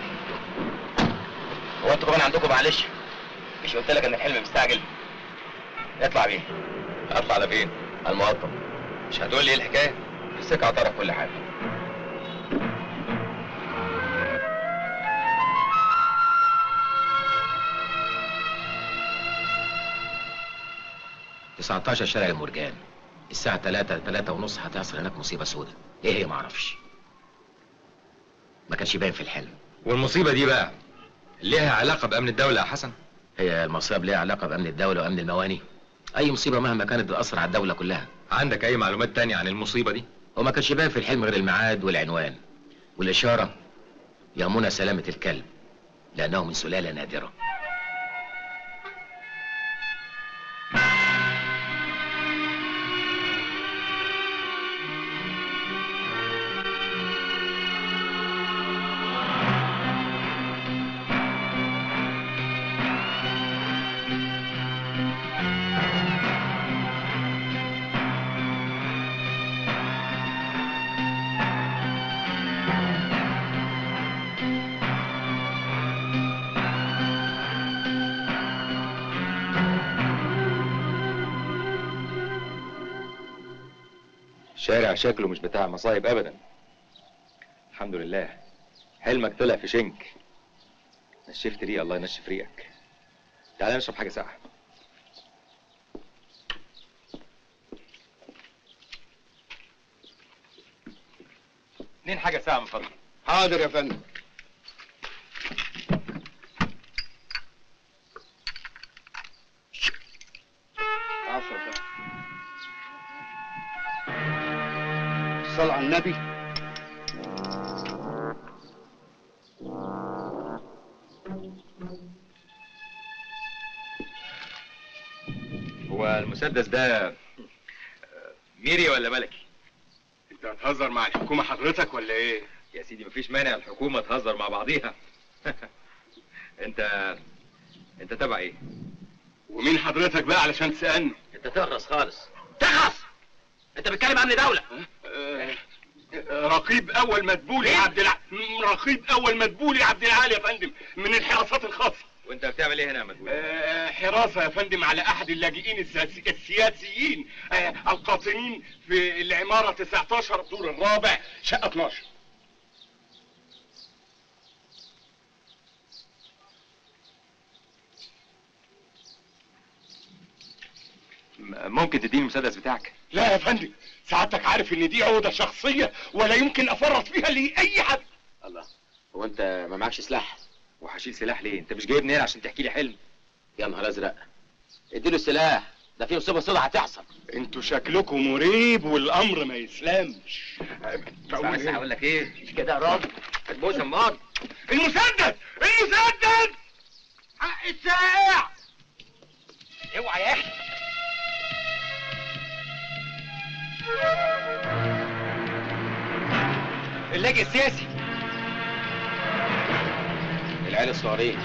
هو انتوا كمان عندكم معلش مش قلت لك ان الحلم مستعجل اطلع بيه اطلع على فين على المقطم مش هتقول لي ايه الحكايه في السكه هتعرف كل حاجه تسعتاشر شارع المرجان الساعة تلاتة تلاتة ونص هتحصل هناك مصيبة سودة ايه هي معرفش ما كانش باين في الحلم والمصيبه دي بقى ليها علاقه بامن الدوله يا حسن هي المصائب ليها علاقة بأمن الدولة وأمن المواني أي مصيبة مهما كانت بتأثر على الدولة كلها عندك اي معلومات تانية عن المصيبه دي وما كانش باين في الحلم غير الميعاد والعنوان والإشارة يهمنا سلامة الكلب لأنه من سلالة نادرة شارع شكله مش بتاع مصايب ابدا الحمد لله حلمك طلع في شنك نشفت ريق الله ينشف ريقك تعالى نشرب حاجه ساقعه اتنين حاجه ساقعه من فضلك حاضر يا فندم عفوا يا فندم الصلاة على النبي المسدس ده ميري ولا ملكي؟ انت هتهزر مع الحكومه حضرتك ولا ايه؟ يا سيدي مفيش مانع الحكومة تهزر مع بعضيها انت انت تبع ايه؟ ومين حضرتك بقى علشان تسالني؟ انت تغرس خالص تغرس انت بتتكلم امن دوله آه، رقيب اول مدبولي عبد الع... رقيب اول مدبولي عبد العالي يا فندم من الحراسات الخاصه وانت بتعمل ايه هنا يا مدبولي؟ آه، حراسه يا فندم على احد اللاجئين السياسي- السياسيين آه، القاطنين في العماره 19 الدور الرابع شقه 12 م- ممكن تديني المسدس بتاعك؟ لا يا فندم سعادتك عارف ان دي عقده شخصيه ولا يمكن افرط فيها لاي حد الله هو انت ما معكش سلاح وهشيل سلاح ليه؟ انت مش جايبني هنا عشان تحكي لي حلم يا نهار ازرق اديله السلاح ده في مصيبه سودة هتحصل انتوا شكلكم مريب والامر ما يسلمش بس هقول لك ايه؟ مش كده يا راجل هتبوس امال المسدس المسدس حق الساعة اوعى يا اخي اللاجئ السياسي العيال الصغيرين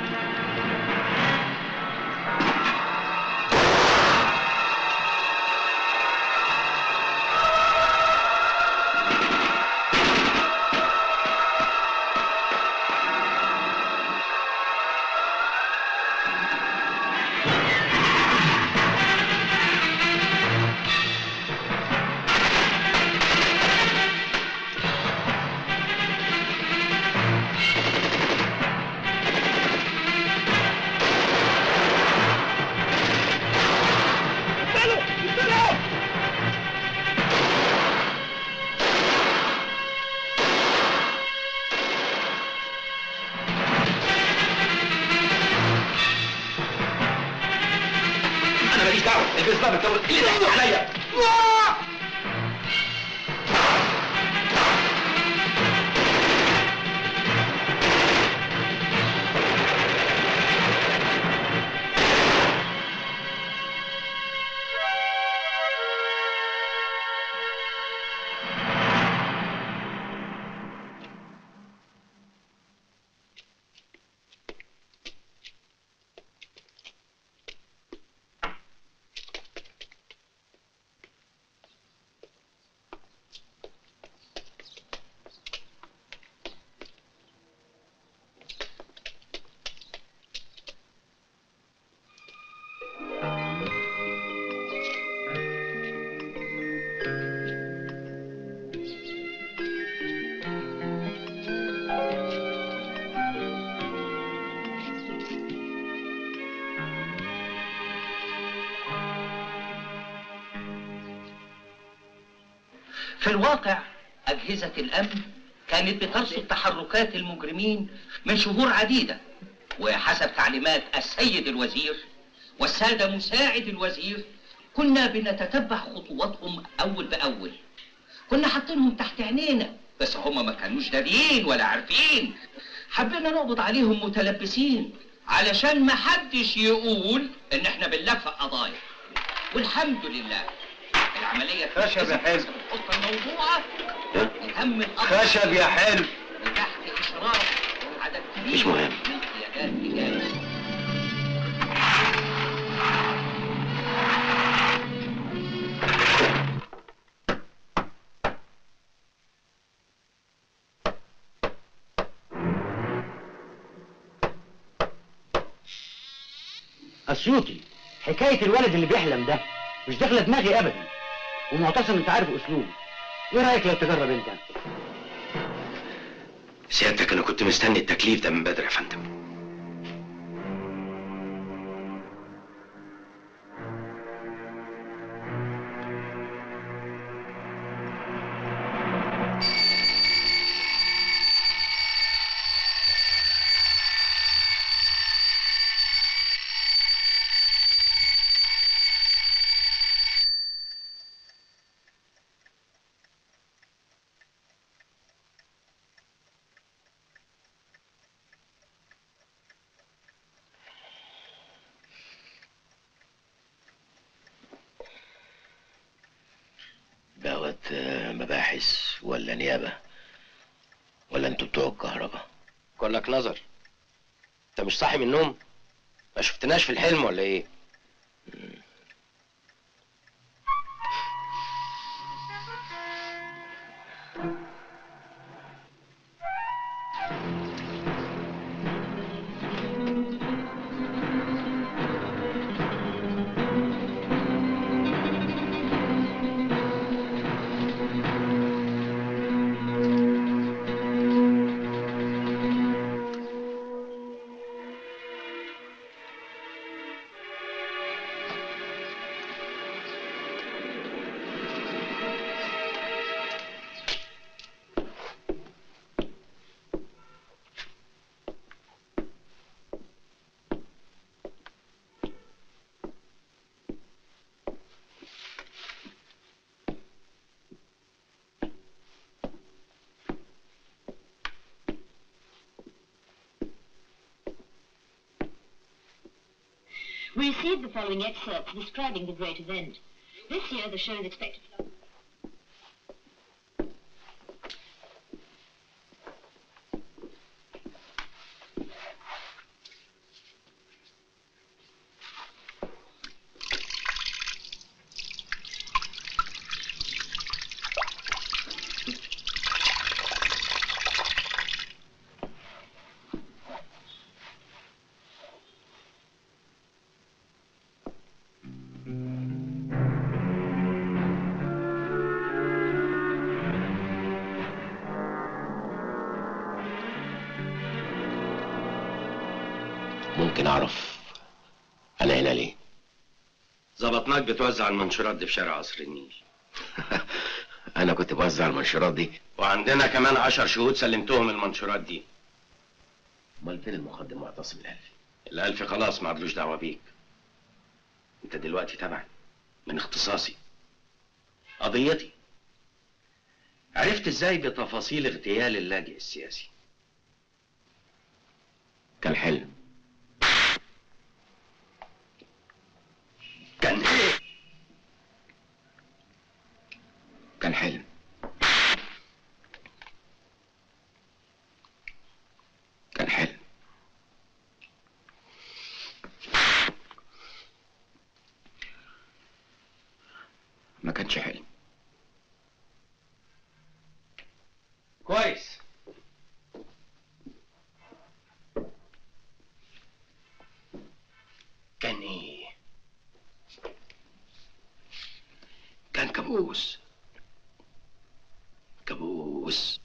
انا ماليش دعوه البس بقى بالكون اللي ضحك عليا في الواقع أجهزة الأمن كانت بترصد تحركات المجرمين من شهور عديدة وحسب تعليمات السيد الوزير والسادة مساعد الوزير كنا بنتتبع خطواتهم أول بأول كنا حاطينهم تحت عينينا بس هم ما كانوش داريين ولا عارفين حبينا نقبض عليهم متلبسين علشان ما حدش يقول ان احنا بنلفق قضايا والحمد لله العملية خشب يا حلو. الخطة الموضوعة وتم الأمر خشب يا حلو. وتحت إشراف عدد كبير مش مهم. من قيادات رجال اسيوطي حكايه الولد اللي بيحلم ده مش داخله دماغي ابدا ومعتصم انت عارف اسلوبه ايه رايك لو تجرب انت سيادتك انا كنت مستني التكليف ده من بدري يا فندم آه، مباحث ولا نيابة ولا انتوا بتوع الكهرباء كلك نظر انت مش صاحي من النوم ما شفتناش في الحلم ولا ايه We received the following excerpt describing the great event. This year, the show is expected to ممكن اعرف انا هنا ليه ظبطناك بتوزع المنشورات دي في شارع قصر النيل انا كنت بوزع المنشورات دي وعندنا كمان عشر شهود سلمتهم المنشورات دي امال فين المقدم معتصم الالفي الألف خلاص ما عدلوش دعوة بيك انت دلوقتي تبعي من اختصاصي قضيتي عرفت ازاي بتفاصيل اغتيال اللاجئ السياسي كان حلم كان ايه كان حلم كان حلم ما كانش حلم كويس كان ايه كان كابوس كابوس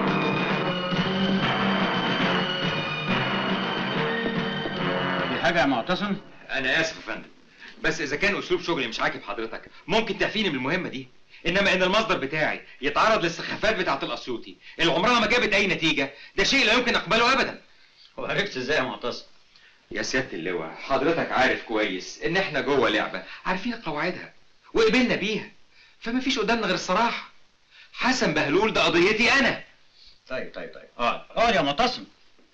في حاجة يا معتصم؟ انا اسف يا فندم بس اذا كان اسلوب شغلي مش عاجب حضرتك ممكن تعفيني من المهمه دي انما ان المصدر بتاعي يتعرض للسخافات بتاعه الاسيوطي اللي عمرها ما جابت اي نتيجه ده شيء لا يمكن اقبله ابدا وعرفت ازاي يا معتصم؟ يا سياده اللواء حضرتك عارف كويس ان احنا جوه لعبه عارفين قواعدها وقبلنا بيها فما فيش قدامنا غير الصراحه حسن بهلول ده قضيتي انا طيب طيب طيب اقعد اقعد يا معتصم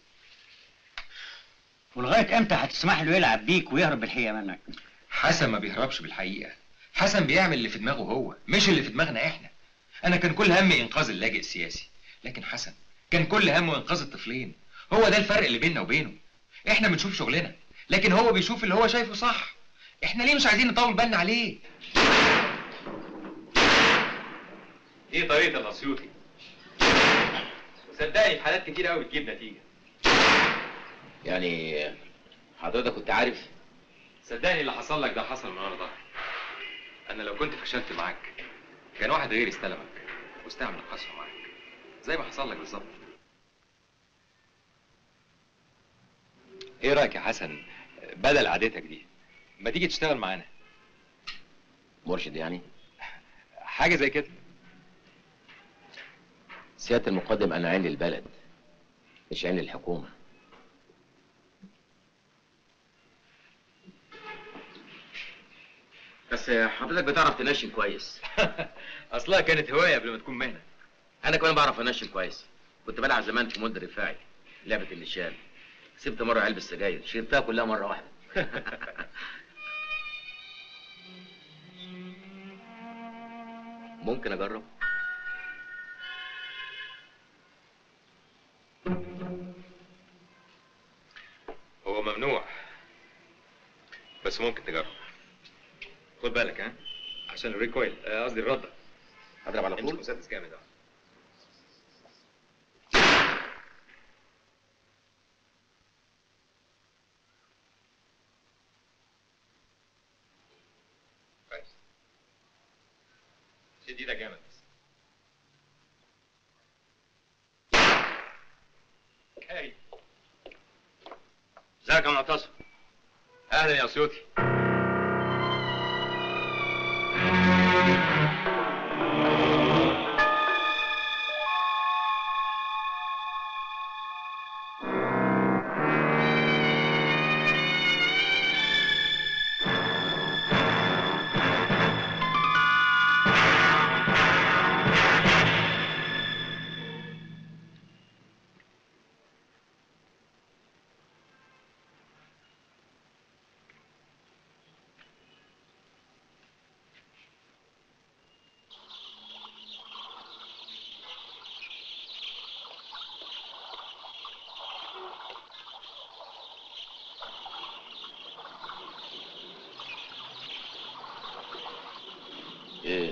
ولغاية امتى هتسمح له يلعب بيك ويهرب بالحقيقة منك؟ حسن ما بيهربش بالحقيقه حسن بيعمل اللي في دماغه هو مش اللي في دماغنا احنا انا كان كل همي انقاذ اللاجئ السياسي لكن حسن كان كل همه انقاذ الطفلين هو ده الفرق اللي بيننا وبينه احنا بنشوف شغلنا لكن هو بيشوف اللي هو شايفه صح احنا ليه مش عايزين نطول بالنا عليه دي طريقه الاسيوطي وصدقني في حالات كتير قوي بتجيب نتيجه يعني حضرتك كنت عارف صدقني اللي حصل لك ده حصل من ورا ظهري انا لو كنت فشلت معاك كان واحد غيري استلمك واستعمل القسوه معاك زي ما حصل لك بالظبط ايه رايك يا حسن بدل عادتك دي ما تيجي تشتغل معانا مرشد يعني حاجه زي كده سيادة المقدم أنا عين للبلد مش عين للحكومة بس حضرتك بتعرف تنشن كويس اصلها كانت هوايه قبل ما تكون مهنه أنا كمان بعرف أنشن كويس كنت بلعب زمان في مد رفاعي لعبة النشان سبت مرة علبة سجاير شربتها كلها مرة واحدة ممكن أجرب بس ممكن تجرب خد بالك ها عشان الريكويل آه، قصدي الرده هضرب على طول مسدس جامد اه كويس شد ايدك جامد بس هاي ازيك يا معتصم اهلا يا اسيوطي ايه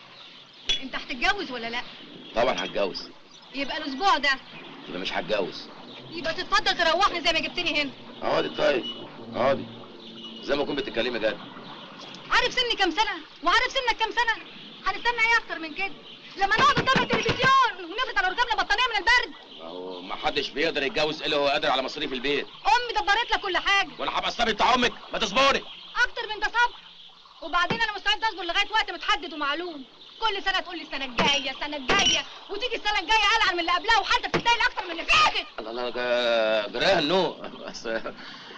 انت هتتجوز ولا لا طبعا هتجوز يبقى الاسبوع ده يبقى مش هتجوز يبقى تتفضل تروحني زي ما جبتني هنا اقعدي طيب اقعدي زي ما كنت بتتكلمي جد عارف سني كام سنه وعارف سنك كام سنه هنستنى ايه اكتر من كده لما نقعد قدام التلفزيون ونفرد على ركابنا بطانيه من البرد اهو ما حدش بيقدر يتجوز الا هو قادر على مصاريف البيت امي دبرت لك كل حاجه وانا هبقى الصبي بتاع امك ما تصبري اكتر من ده صبر وبعدين انا مستعد اصبر لغايه وقت متحدد ومعلوم كل سنه تقول لي السنه الجايه السنه الجايه وتيجي السنه الجايه العن من اللي قبلها وحالتك تستاهل اكتر من اللي فاتت الله الله جا- جراها النو بس آه،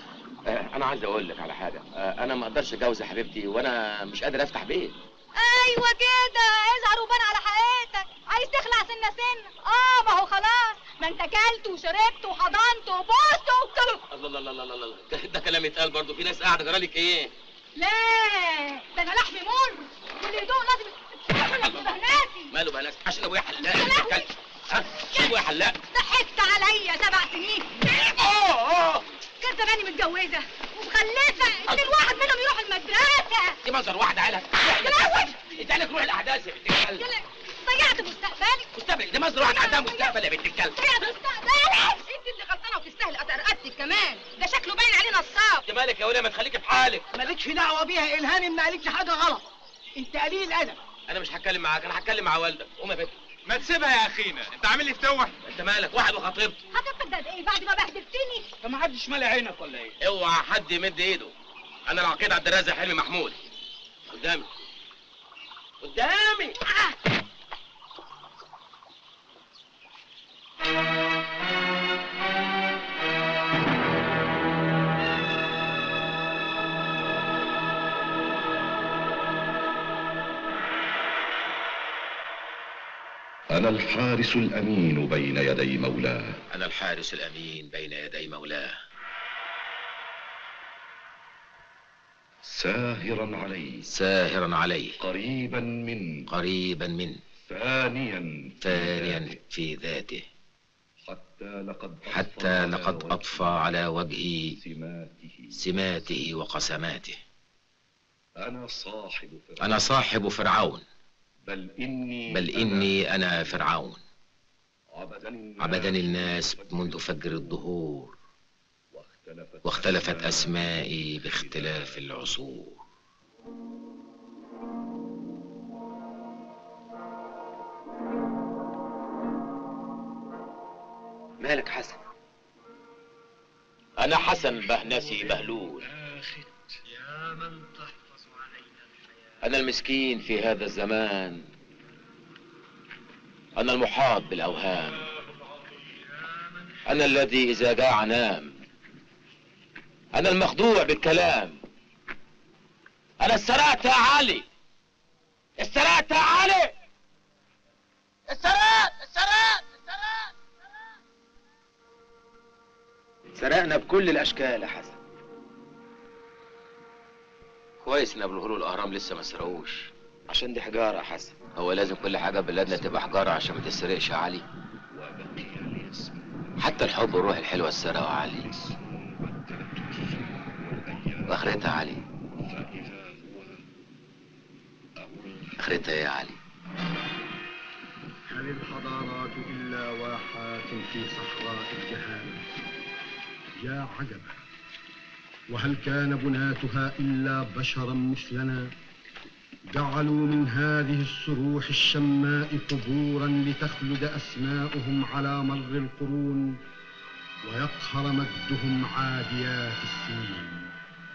انا عايز اقول لك على حاجه آه، انا ما اقدرش اتجوز يا حبيبتي وانا مش قادر افتح بيت ايوه كده اظهر وبان على حقيقتك عايز تخلع سنه سنه اه ما هو خلاص ما انت كلت وشربت وحضنت وبوست وكده الله الله الله الله الله ده, ده كلام يتقال برضه في ناس قاعده جرالك ايه لا ده انا لحمي مر والهدوء لازم تتحمل بهناتي ماله بقى ناس عشان ابويا حلاق بتتكلم. ها ابويا حلاق ضحكت عليا سبع سنين اه اه كان زماني متجوزه ومخلفه ان الواحد منهم يروح المدرسه دي منظر واحده عيلة تلوث ادالك روح الاحداث يا بنت الكلب يلا ضيعت مستقبلي مستقبل دي منظر واحده عندها مستقبل يا بنت الكلب ضيعت مستقبلي انت اللي غلطانه وتستاهل رقبتك كمان ده شكله باين عليه نصاب انت مالك يا وليه ما تخليكي في حالك مالكش دعوه بيها الهانم ما قالتش حاجه غلط انت قليل ادب انا مش هتكلم معاك انا هتكلم مع والدك قوم يا بنت ما تسيبها يا اخينا انت عامل لي فتوح انت مالك واحد وخطيبته هتبقى ده ايه بعد ما بهدلتني طب ما حدش مالي عينك ولا ايه اوعى حد يمد ايده انا العقيد عبد الرازق حلمي محمود قدامي قدامي أنا الحارس الأمين بين يدي مولاه انا الحارس الامين بين يدي مولاه ساهرا عليه ساهرا عليه قريبا من قريبا منه فانيا فانيا في ذاته حتى لقد حتى لقد أطفى على وجهي سماته سماته وقسماته أنا صاحب فرعون أنا صاحب فرعون بل إني بل إني أنا فرعون عبدني عبدني الناس منذ فجر الظهور واختلفت أسمائي باختلاف العصور مالك حسن أنا حسن بهنسي بهلول أنا المسكين في هذا الزمان أنا المحاط بالأوهام أنا الذي إذا جاع نام أنا المخدوع بالكلام أنا السرقت يا علي السرقت يا علي السرقت السرقت سرقنا بكل الاشكال يا حسن كويس ان ابو الهول والاهرام لسه ما سرقوش عشان دي حجاره يا حسن هو لازم كل حاجه بلادنا تبقى حجاره عشان ما تسرقش يا علي حتى الحب والروح الحلوه اتسرقوا يا علي واخرتها يا علي اخرتها ايه يا علي هل الحضارات إلا واحات في صحراء الجهال يا عجبا وهل كان بناتها إلا بشرا مثلنا جعلوا من هذه الصروح الشماء قبورا لتخلد أسماؤهم على مر القرون ويقهر مجدهم عاديات السنين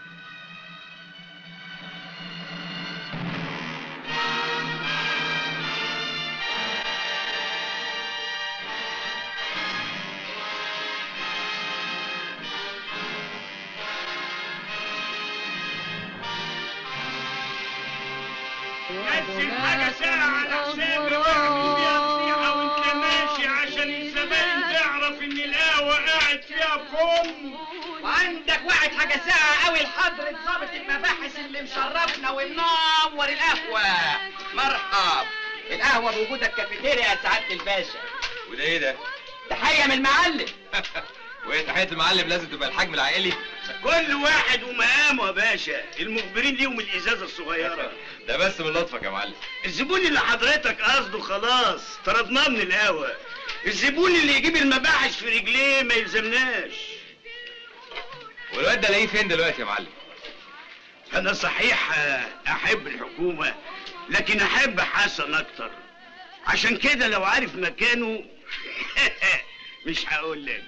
نزل حاجة ساعة على حسابي واعمل بيها فضيحة وانت ماشي عشان الزباين تعرف ان القهوة قاعد فيها فم وعندك واحد حاجة ساعة قوي لحضرة ضابط المباحث اللي مشرفنا ومنور القهوة مرحب القهوة بوجودك كافيتيريا يا سعادة الباشا وده ايه ده؟ تحية من المعلم وهي تحية المعلم لازم تبقى الحجم العائلي كل واحد ومقامه يا باشا المخبرين ليهم الازازة الصغيرة ده بس من لطفك يا معلم الزبون اللي حضرتك قصده خلاص طردناه من القهوة الزبون اللي يجيب المباحث في رجليه ما يلزمناش والواد ده الاقيه فين دلوقتي يا معلم؟ انا صحيح احب الحكومة لكن احب حسن اكتر عشان كده لو عارف مكانه مش هقول لك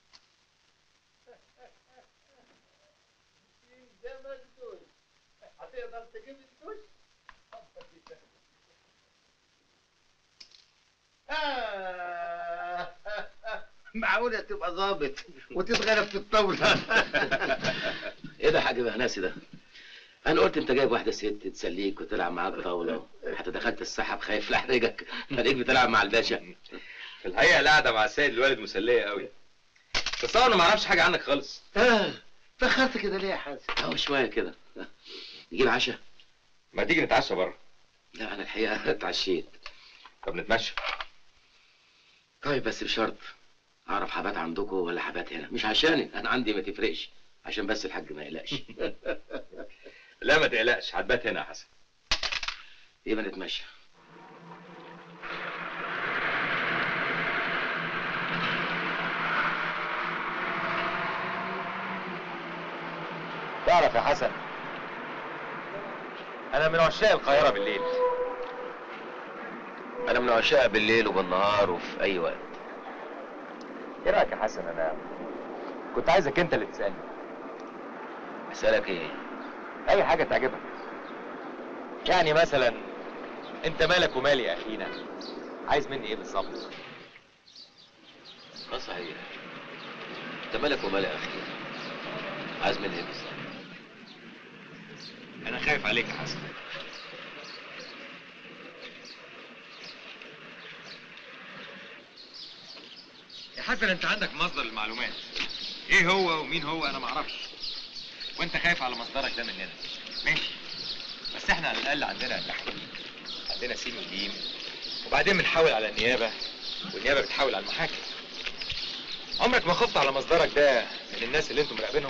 هتقدر تجيب الدش معقولة تبقى ظابط وتتغلب في الطاولة ايه ده يا حاج بهناسي ده انا قلت انت جايب واحده ست تسليك وتلعب معاك طاوله حتى دخلت السحب خايف لاحرجك خليك بتلعب مع الباشا في الحقيقة القعدة مع السيد الوالد مسلية قوي بس انا ما اعرفش حاجة عنك خالص اه تأخرت كده ليه يا حازم؟ اهو شويه كده نجيب عشاء ما تيجي نتعشى بره لا انا الحقيقه اتعشيت طب نتمشى طيب بس بشرط اعرف حبات عندكم ولا حبات هنا مش عشاني انا عندي ما تفرقش عشان بس الحاج ما يقلقش لا ما تقلقش هتبات هنا يا حسن يبقى نتمشى تعرف يا حسن انا من عشاق القاهرة بالليل انا من عشاق بالليل وبالنهار وفي اي وقت ايه رايك يا حسن انا كنت عايزك انت اللي تسالني اسالك ايه اي حاجه تعجبك يعني مثلا انت مالك ومالي يا اخينا عايز مني ايه بالظبط اه صحيح انت مالك ومال يا اخي عايز مني ايه بالظبط انا خايف عليك يا حسن يا حسن انت عندك مصدر المعلومات ايه هو ومين هو انا معرفش وانت خايف على مصدرك ده مننا ماشي بس احنا على الاقل عندنا تحقيق عندنا سين وجيم وبعدين بنحاول على النيابه والنيابه بتحاول على المحاكم عمرك ما خفت على مصدرك ده من الناس اللي انتم مراقبينهم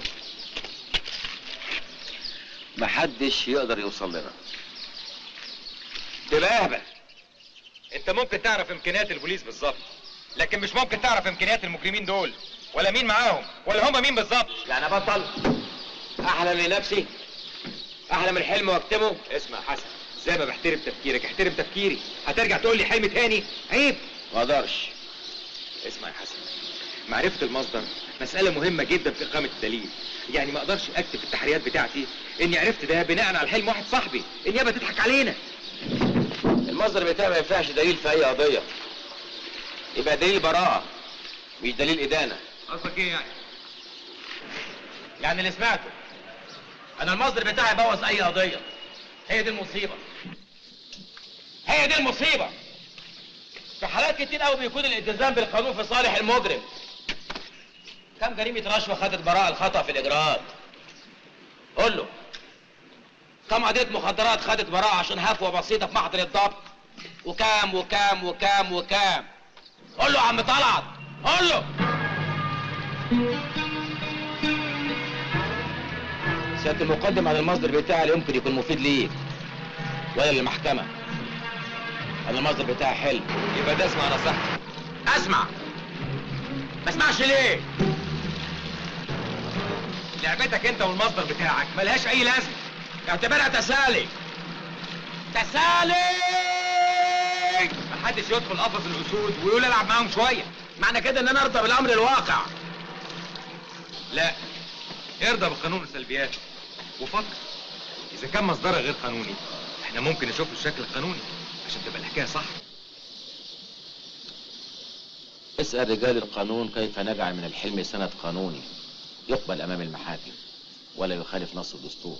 محدش يقدر يوصل لنا تبقى اهبل انت ممكن تعرف امكانيات البوليس بالظبط لكن مش ممكن تعرف امكانيات المجرمين دول ولا مين معاهم ولا هم مين بالظبط يعني بطل احلم لنفسي احلم الحلم واكتمه اسمع يا حسن زي ما بحترم تفكيرك احترم تفكيري هترجع تقول لي حلم تاني عيب ما اقدرش اسمع يا حسن معرفة المصدر مسألة مهمة جدا في إقامة الدليل يعني ما اقدرش اكتب في التحريات بتاعتي اني عرفت ده بناء على حلم واحد صاحبي النيابة تضحك علينا المصدر بتاعي ما ينفعش دليل في اي قضيه يبقى دليل براءه مش دليل ادانه قصدك ايه يعني يعني اللي سمعته انا المصدر بتاعي بوظ اي قضيه هي دي المصيبه هي دي المصيبه في حالات كتير قوي بيكون الالتزام بالقانون في صالح المجرم كم جريمه رشوه خدت براءه الخطا في الاجراءات قول له كم قضيه مخدرات خدت براءه عشان هفوه بسيطه في محضر الضبط وكام وكام وكام وكام قول له يا عم طلعت قول له سيادة المقدم عن المصدر بتاعي اللي يمكن يكون مفيد ليك ولا للمحكمة انا المصدر بتاعي حلو يبقى ده اسمع نصيحتي اسمع ما اسمعش ليه لعبتك انت والمصدر بتاعك ملهاش اي لازمه اعتبرها تسالي تسالي محدش يدخل قفص الاسود ويقول العب معاهم شويه معنى كده ان انا ارضى بالامر الواقع لا ارضى بقانون السلبيات وفكر اذا كان مصدرها غير قانوني احنا ممكن نشوف له الشكل القانوني عشان تبقى الحكايه صح اسأل رجال القانون كيف نجعل من الحلم سند قانوني يقبل أمام المحاكم ولا يخالف نص الدستور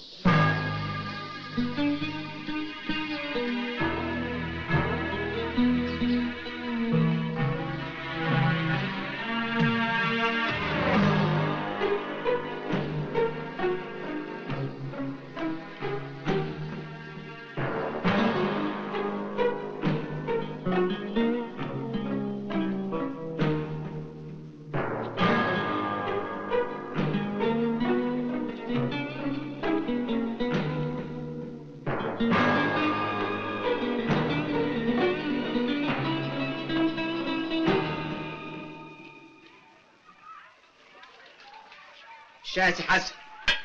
شاسي حسن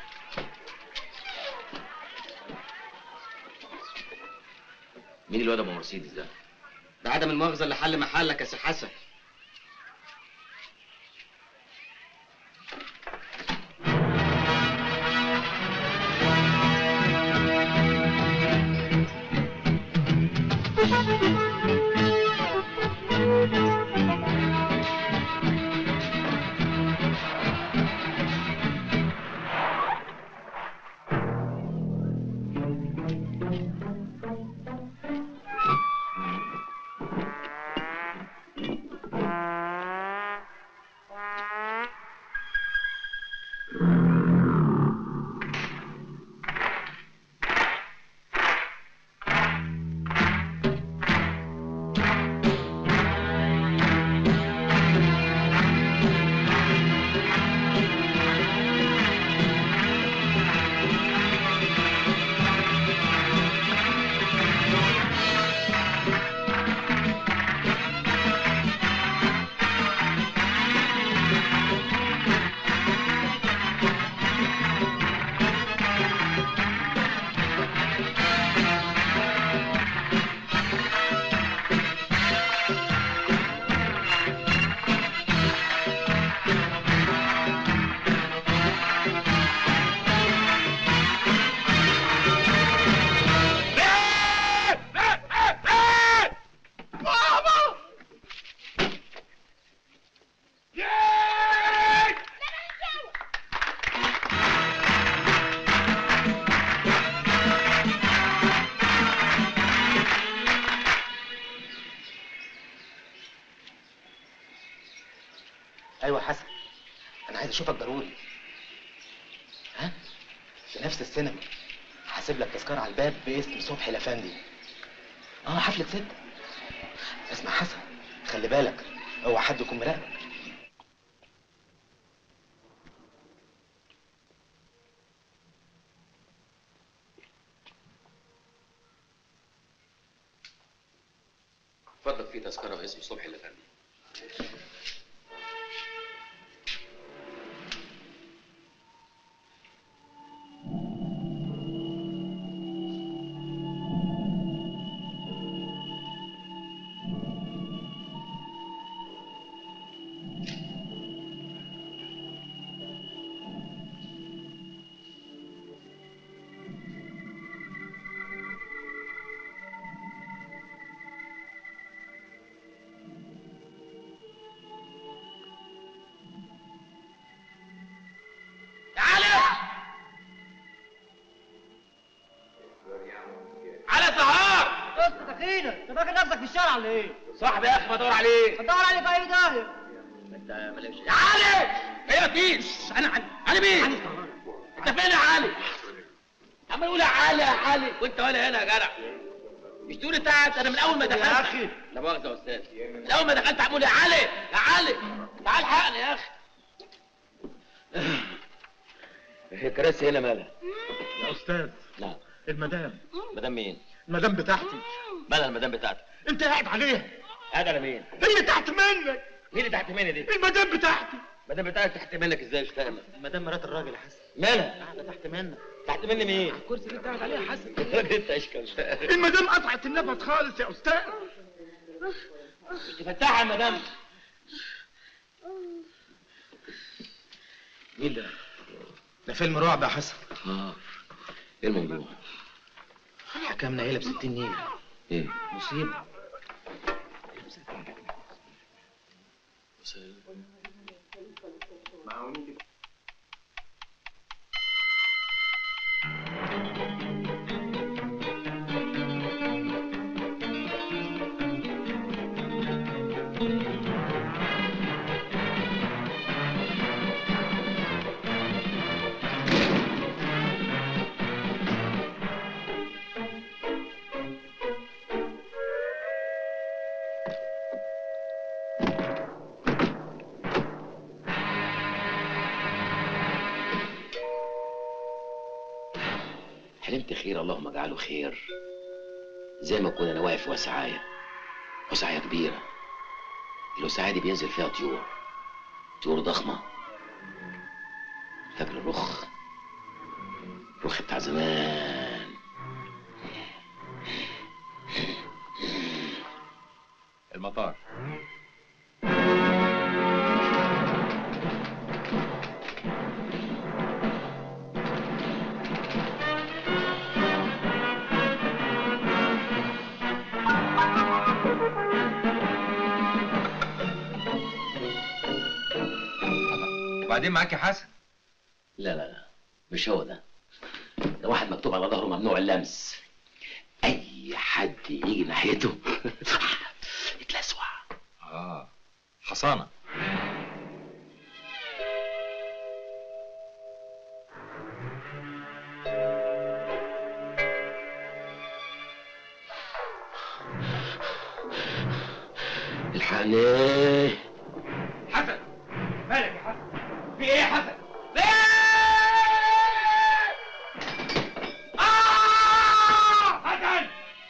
مين الواد ابو مرسيدس ده؟ ده عدم المؤاخذة اللي حل محلك يا سي حسن ايوه يا حسن انا عايز اشوفك ضروري ها في نفس السينما هسيب لك تذكره على الباب باسم صبحي الافندي اه حفله ست اسمع حسن خلي بالك اوعى حد يكون مراقبك اتفضل في تذكرة باسم صبحي الأفندي على سهار اسكت يا اخينا انت فاكر نفسك في الشارع ولا ايه؟ صاحبي يا اخي بدور عليه بدور عليه في اي داهيه انت مالكش يا علي هي مفيش انا علي علي مين انت فين يا علي عمال يقول يا علي يا علي وانت ولا هنا يا جدع مش تقول انت قاعد انا من اول ما دخلت يا اخي لا مؤاخذه يا استاذ من اول ما دخلت عمال يا علي يا علي تعال حقني يا اخي هي كراسي هنا مالها يا استاذ نعم المدام مدام مين المدام بتاعتي مالها المدام بتاعتك انت قاعد عليها قاعد على مين هي تحت منك مين اللي تحت مني دي المدام بتاعتي المدام بتاعتك تحت منك ازاي مش فاهم مدام مرات الراجل يا حسن مالها قاعده تحت منك تحت مني مين الكرسي اللي انت قاعد عليه يا حسن الراجل انت اشكال المدام قطعت النفس خالص يا استاذ تفتحها يا مدام مين ده؟ ده فيلم رعب يا حسن اه ايه الموضوع حكمنا هيلة ب 60 نيلة ايه مصيبة حلمت خير اللهم اجعله خير زي ما اكون انا واقف في وسعايه وسعايه كبيره الوسعايه دي بينزل فيها طيور طيور ضخمه فاكر الرخ الرخ بتاع زمان المطار وبعدين معاك يا حسن لا لا لا مش هو ده ده واحد مكتوب على ظهره ممنوع اللمس اي حد يجي ناحيته يتلسوع اه حصانه الحقني حسن مالك يا حسن في ايه يا حسن آه! حسن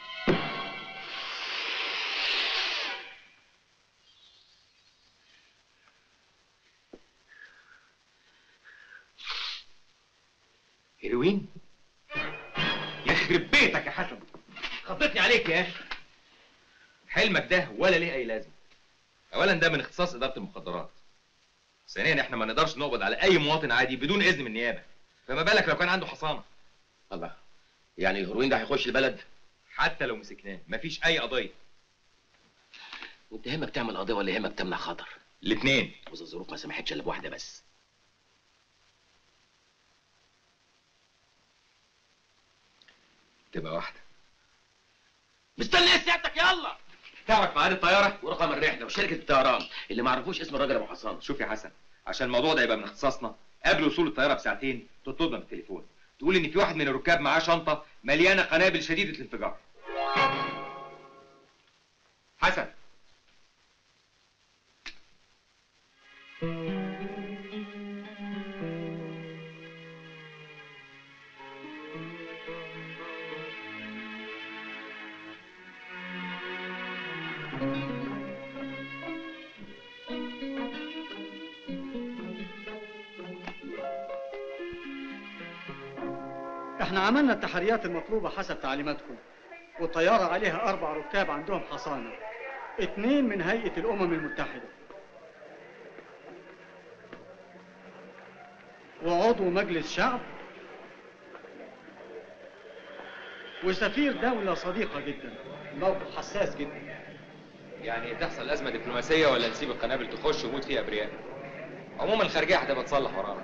هيروين يخرب بيتك يا حسن خضتني عليك يا اخي حلمك ده ولا ليه اي لازمه اولا ده من اختصاص اداره المخدرات ثانيا احنا ما نقدرش نقبض على اي مواطن عادي بدون اذن من النيابه فما بالك لو كان عنده حصانه الله يعني الهيروين ده هيخش البلد حتى لو مسكناه مفيش اي قضيه وانت يهمك تعمل قضيه ولا يهمك تمنع خطر الاثنين واذا الظروف ما سمحتش الا بواحده بس تبقى واحده مستني ايه سيادتك يلا تعرف ميعاد الطياره ورقم الرحله وشركه الطيران اللي ما عرفوش اسم الراجل ابو حصان شوف يا حسن عشان الموضوع ده يبقى من اختصاصنا قبل وصول الطياره بساعتين تطلبنا بالتليفون تقول ان في واحد من الركاب معاه شنطه مليانه قنابل شديده الانفجار حسن احنا عملنا التحريات المطلوبة حسب تعليماتكم والطيارة عليها أربع ركاب عندهم حصانة اتنين من هيئة الأمم المتحدة وعضو مجلس شعب وسفير دولة صديقة جدا موقف حساس جدا يعني تحصل ازمه دبلوماسيه ولا نسيب القنابل تخش ويموت فيها ابرياء عموما الخارجيه هتبقى تصلح ورانا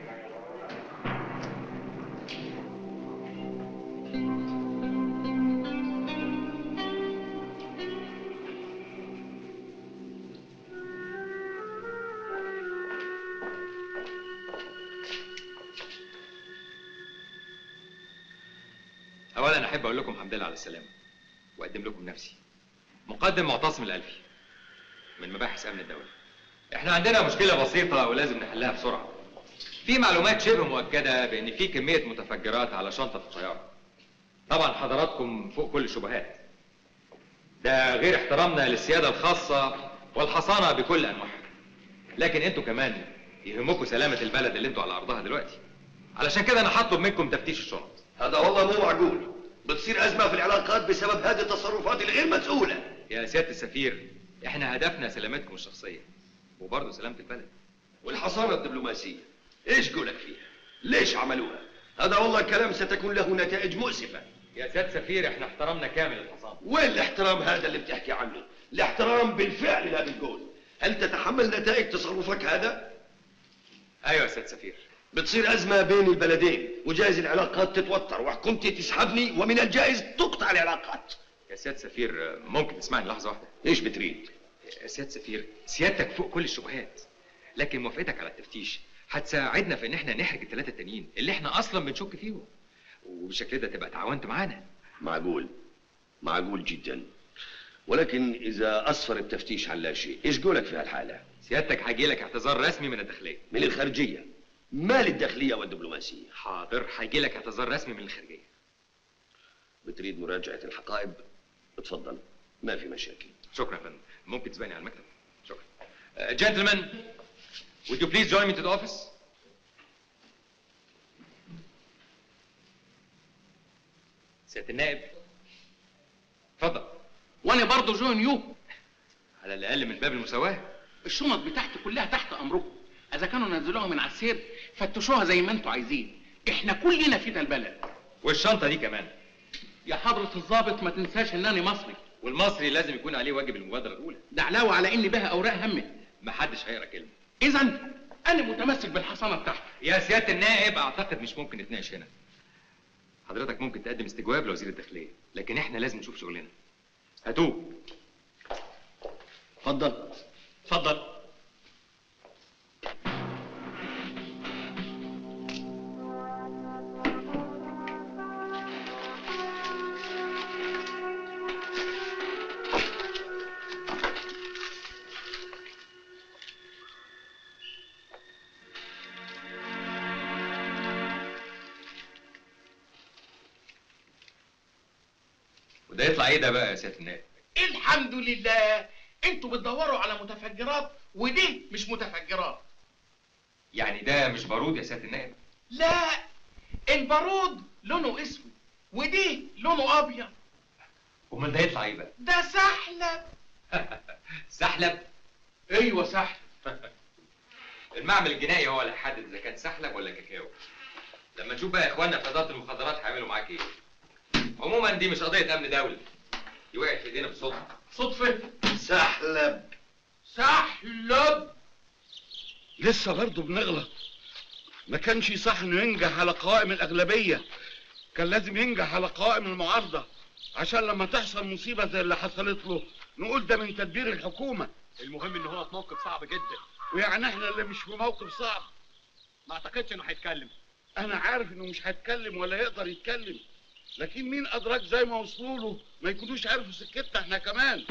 اولا احب اقول لكم الحمد لله على السلامه واقدم لكم نفسي مقدم معتصم الالفي من مباحث امن الدوله احنا عندنا مشكله بسيطه ولازم نحلها بسرعه في معلومات شبه مؤكده بان في كميه متفجرات على شنطه الطياره طبعا حضراتكم فوق كل الشبهات ده غير احترامنا للسياده الخاصه والحصانه بكل انواعها لكن انتوا كمان يهمكم سلامه البلد اللي انتوا على ارضها دلوقتي علشان كده انا هطلب منكم تفتيش الشنط هذا والله مو معقول بتصير أزمة في العلاقات بسبب هذه التصرفات الغير مسؤولة يا سياده السفير احنا هدفنا سلامتكم الشخصيه وبرضه سلامه البلد والحصانة الدبلوماسية ايش قولك فيها ليش عملوها هذا والله كلام ستكون له نتائج مؤسفة يا سياده السفير احنا احترمنا كامل الحصانه وين الاحترام هذا اللي بتحكي عنه الاحترام بالفعل لا بالقول هل تتحمل نتائج تصرفك هذا ايوه يا سياده السفير بتصير أزمة بين البلدين وجايز العلاقات تتوتر وحكومتي تسحبني ومن الجائز تقطع العلاقات يا سياده السفير ممكن تسمعني لحظه واحده ايش بتريد يا سياده السفير سيادتك فوق كل الشبهات لكن موافقتك على التفتيش هتساعدنا في ان احنا نحرج الثلاثه التانيين اللي احنا اصلا بنشك فيهم وبالشكل ده تبقى تعاونت معانا معقول معقول جدا ولكن إذا أسفر التفتيش عن لا شيء إيش قولك في هالحالة سيادتك هيجي لك اعتذار رسمي من الداخليه من الخارجية مال الداخلية والدبلوماسية حاضر هيجي لك اعتذار رسمي من الخارجيه بتريد مراجعة الحقائب اتفضل ما في مشاكل شكرا يا فندم ممكن تسبقني على المكتب شكرا جنتلمان would you please join me to the office سياده النائب اتفضل وانا برضه جوين يو على الاقل من باب المساواه الشنط بتاعتي كلها تحت امركم اذا كانوا نزلوها من على السير فتشوها زي ما انتوا عايزين احنا كلنا فينا البلد والشنطه دي كمان يا حضرة الضابط ما تنساش ان انا مصري والمصري لازم يكون عليه واجب المبادره الاولى ده علاوه على اني بها اوراق همي محدش هيقرا كلمه اذا انا متمسك بالحصانه بتاعتي يا سياده النائب اعتقد مش ممكن نتناقش هنا حضرتك ممكن تقدم استجواب لوزير الداخليه لكن احنا لازم نشوف شغلنا هاتوه اتفضل اتفضل وده يطلع ايه ده بقى يا سياده النائب الحمد لله انتوا بتدوروا على متفجرات ودي مش متفجرات يعني ده مش بارود يا سياده النائب لا البارود لونه اسود ودي لونه ابيض امال ده يطلع ايه بقى ده سحلب سحلب ايوه سحلب المعمل الجنائي هو اللي هيحدد اذا كان سحلب ولا كاكاو لما نشوف بقى اخواننا في اداره المخدرات هيعملوا معاك ايه عموما دي مش قضيه امن دولي دي وقعت في ايدينا بالصدفه صدفه سحلب سحلب لسه برضه بنغلط ما كانش صح انه ينجح على قوائم الاغلبيه كان لازم ينجح على قوائم المعارضه عشان لما تحصل مصيبه زي اللي حصلت له نقول ده من تدبير الحكومه المهم ان هو في موقف صعب جدا ويعني احنا اللي مش في موقف صعب ما اعتقدش انه هيتكلم انا عارف انه مش هيتكلم ولا يقدر يتكلم لكن مين ادراك زي ما وصلوا له ما يكونوش عارفوا سكتنا احنا كمان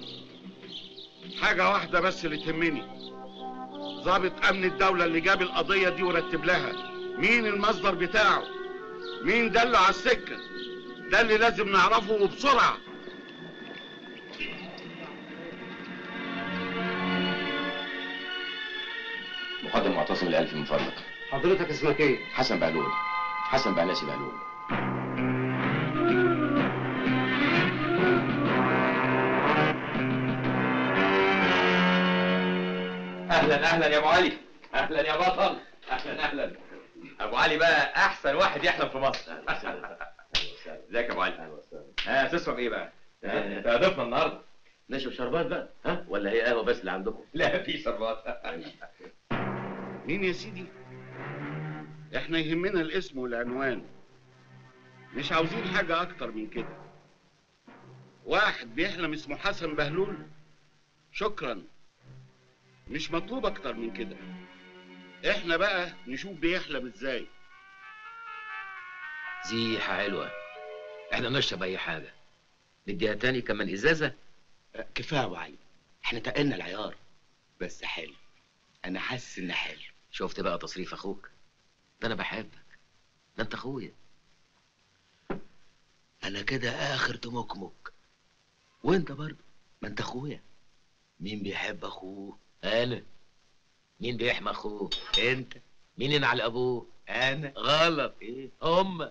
حاجه واحده بس اللي تهمني ضابط امن الدوله اللي جاب القضيه دي ورتب لها مين المصدر بتاعه مين دله على السكه ده اللي لازم نعرفه وبسرعه مقدم معتصم الألف من فضلك حضرتك اسمك ايه؟ حسن بهلول حسن بعناسي بهلول اهلا اهلا يا ابو علي اهلا يا بطل اهلا اهلا ابو علي بقى احسن واحد يحلم في مصر ازيك يا ابو علي ها تشرب ايه بقى انت ضيفنا النهارده نشرب شربات بقى ها ولا هي قهوه بس اللي عندكم لا في شربات مين يا سيدي احنا يهمنا الاسم والعنوان مش عاوزين حاجة اكتر من كده واحد بيحلم اسمه حسن بهلول شكرا مش مطلوب اكتر من كده احنا بقى نشوف بيحلم ازاي زيحة حلوة احنا نشرب اي حاجة نديها تاني كمان ازازة كفايه يا ابو علي احنا تقلنا العيار بس حلو انا حاسس ان حلو شفت بقى تصريف اخوك ده انا بحبك ده انت اخويا انا كده اخر تمكمك وانت برضه ما انت اخويا مين بيحب اخوه انا مين بيحمى اخوه انت مين ينعل ابوه انا غلط ايه هم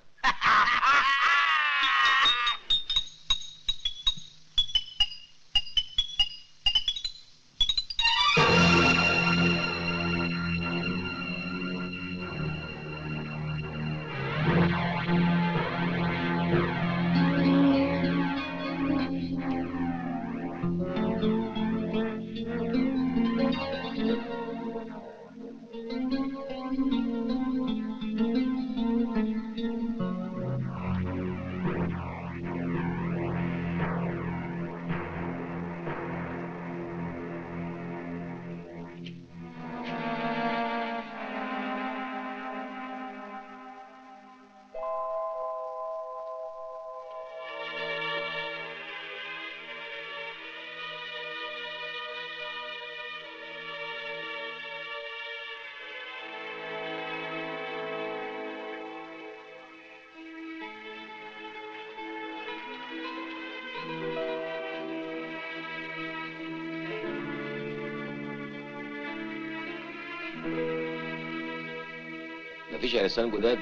مفيش عرسان جداد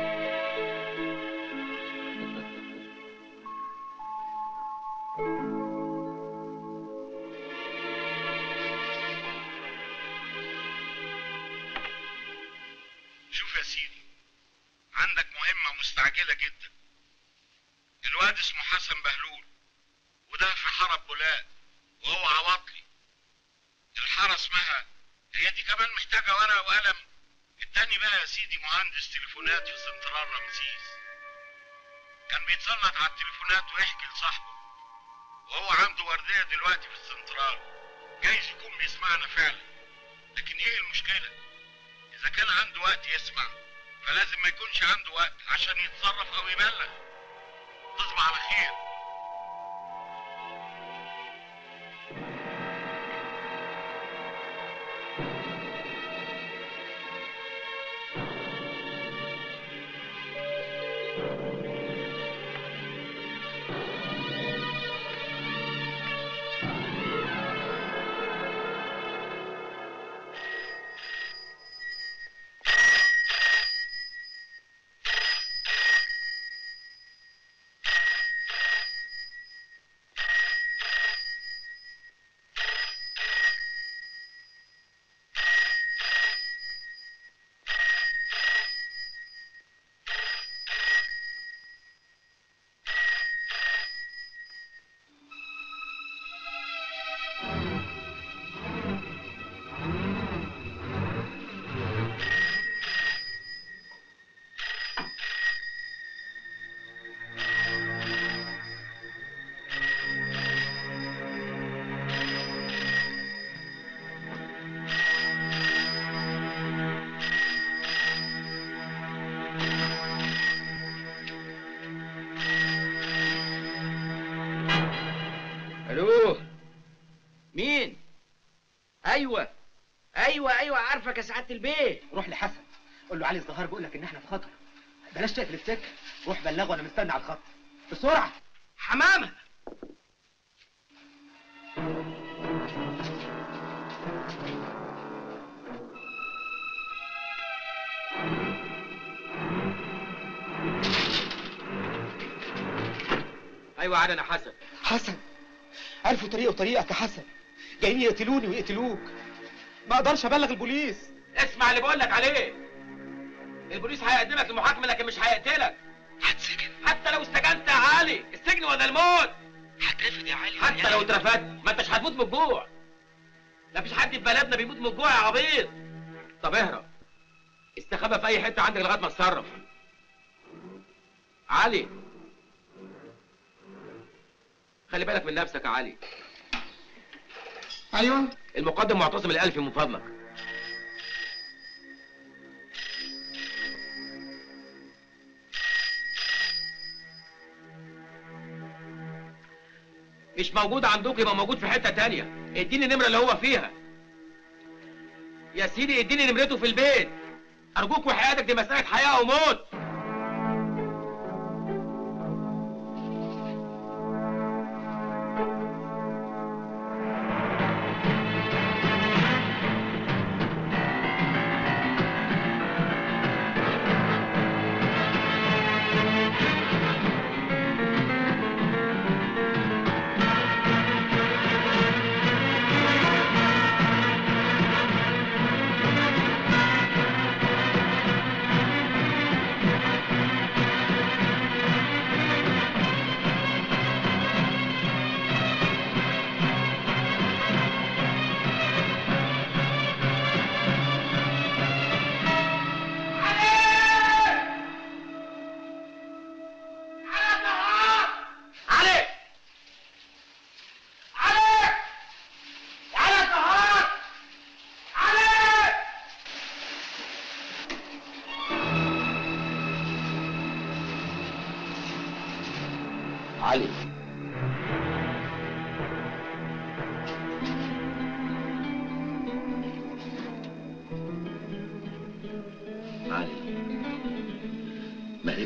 شوف يا سيدي عندك مهمة مستعجلة جدا الواد اسمه حسن بهلول وده في حرب بولاد وهو عواطلي الحارة اسمها هي دي كمان محتاجة ورقة وقلم التاني بقى يا سيدي مهندس تليفونات في سنترال رمسيس كان بيتسلط على التليفونات ويحكي لصاحبه وهو عنده وردية دلوقتي في السنترال جايز يكون بيسمعنا فعلا لكن ايه المشكلة اذا كان عنده وقت يسمع فلازم ما يكونش عنده وقت عشان يتصرف او يبلغ تصبح على خير الو مين ايوه ايوه ايوه عارفك يا سعاده البيه روح لحسن قول له علي الظهار بيقول لك ان احنا في خطر بلاش تقفل السكه روح بلغه انا مستني على الخط بسرعه حمامه ايوه عاد انا حسن حسن عرفوا طريقه وطريقك يا حسن جايين يقتلوني ويقتلوك ما اقدرش ابلغ البوليس اسمع اللي بقول لك عليه البوليس هيقدمك لمحاكمه لكن مش هيقتلك هتسجن حتى لو استجنت يا علي السجن ولا الموت هترفد يا علي حتى لو اترفدت ما انتش هتموت من الجوع مفيش حد في بلدنا بيموت من الجوع يا عبيط طب اهرب استخبى في اي حته عندك لغايه ما اتصرف علي خلي بالك من نفسك يا علي ايوه المقدم معتصم الالفي من فضلك مش موجود عندك يبقى موجود في حته تانية اديني النمره اللي هو فيها يا سيدي اديني نمرته في البيت ارجوك وحياتك دي مساله حياه وموت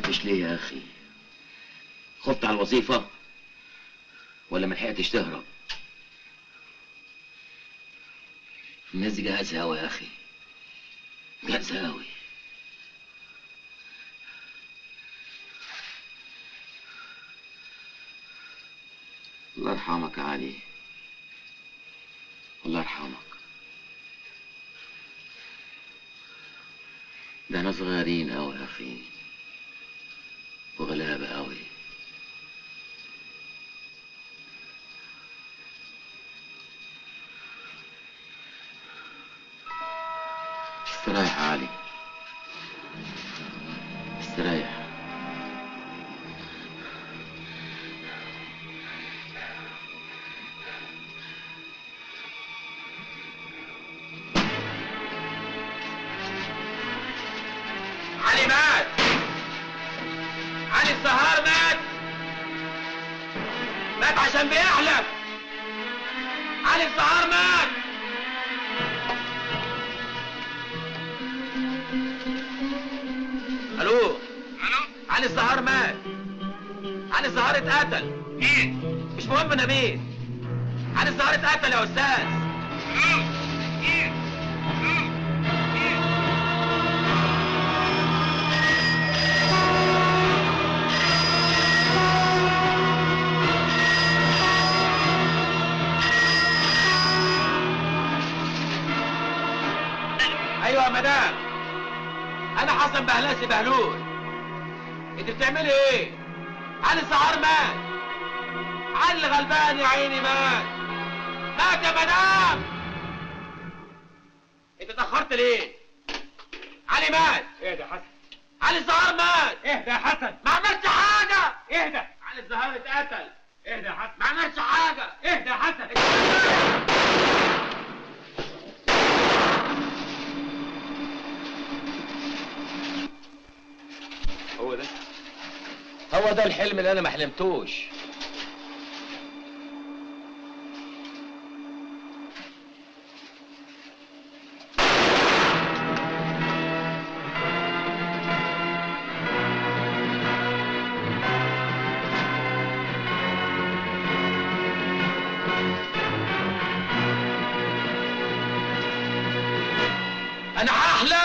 رحتش ليه يا اخي خفت على الوظيفة ولا ما لحقتش تهرب الناس دي جاهزة أوي يا أخي جاهزة أوي الله يرحمك يا علي الله يرحمك ده احنا صغيرين أوي يا أخي وغلابة أوي استريح يا علي استريح علي مات علي السهار مات مات عشان بيحلم علي السهار مات الو الو علي السهار مات علي السهار اتقتل مين مش مهم انا مين علي السهار اتقتل يا استاذ ايوه يا مدام انا حسن بهلاسي بهلول انت بتعملي ايه علي السهار مات علي غلبان يا عيني مات مات يا مدام انت اتاخرت ليه علي مات اهدى يا حسن علي الزهار مات اهدى يا حسن ما عملش حاجه اهدى علي الزهار اتقتل اهدى يا حسن ما عملش حاجه اهدى يا حسن هو ده هو ده الحلم اللي انا ما حلمتوش انا هحلم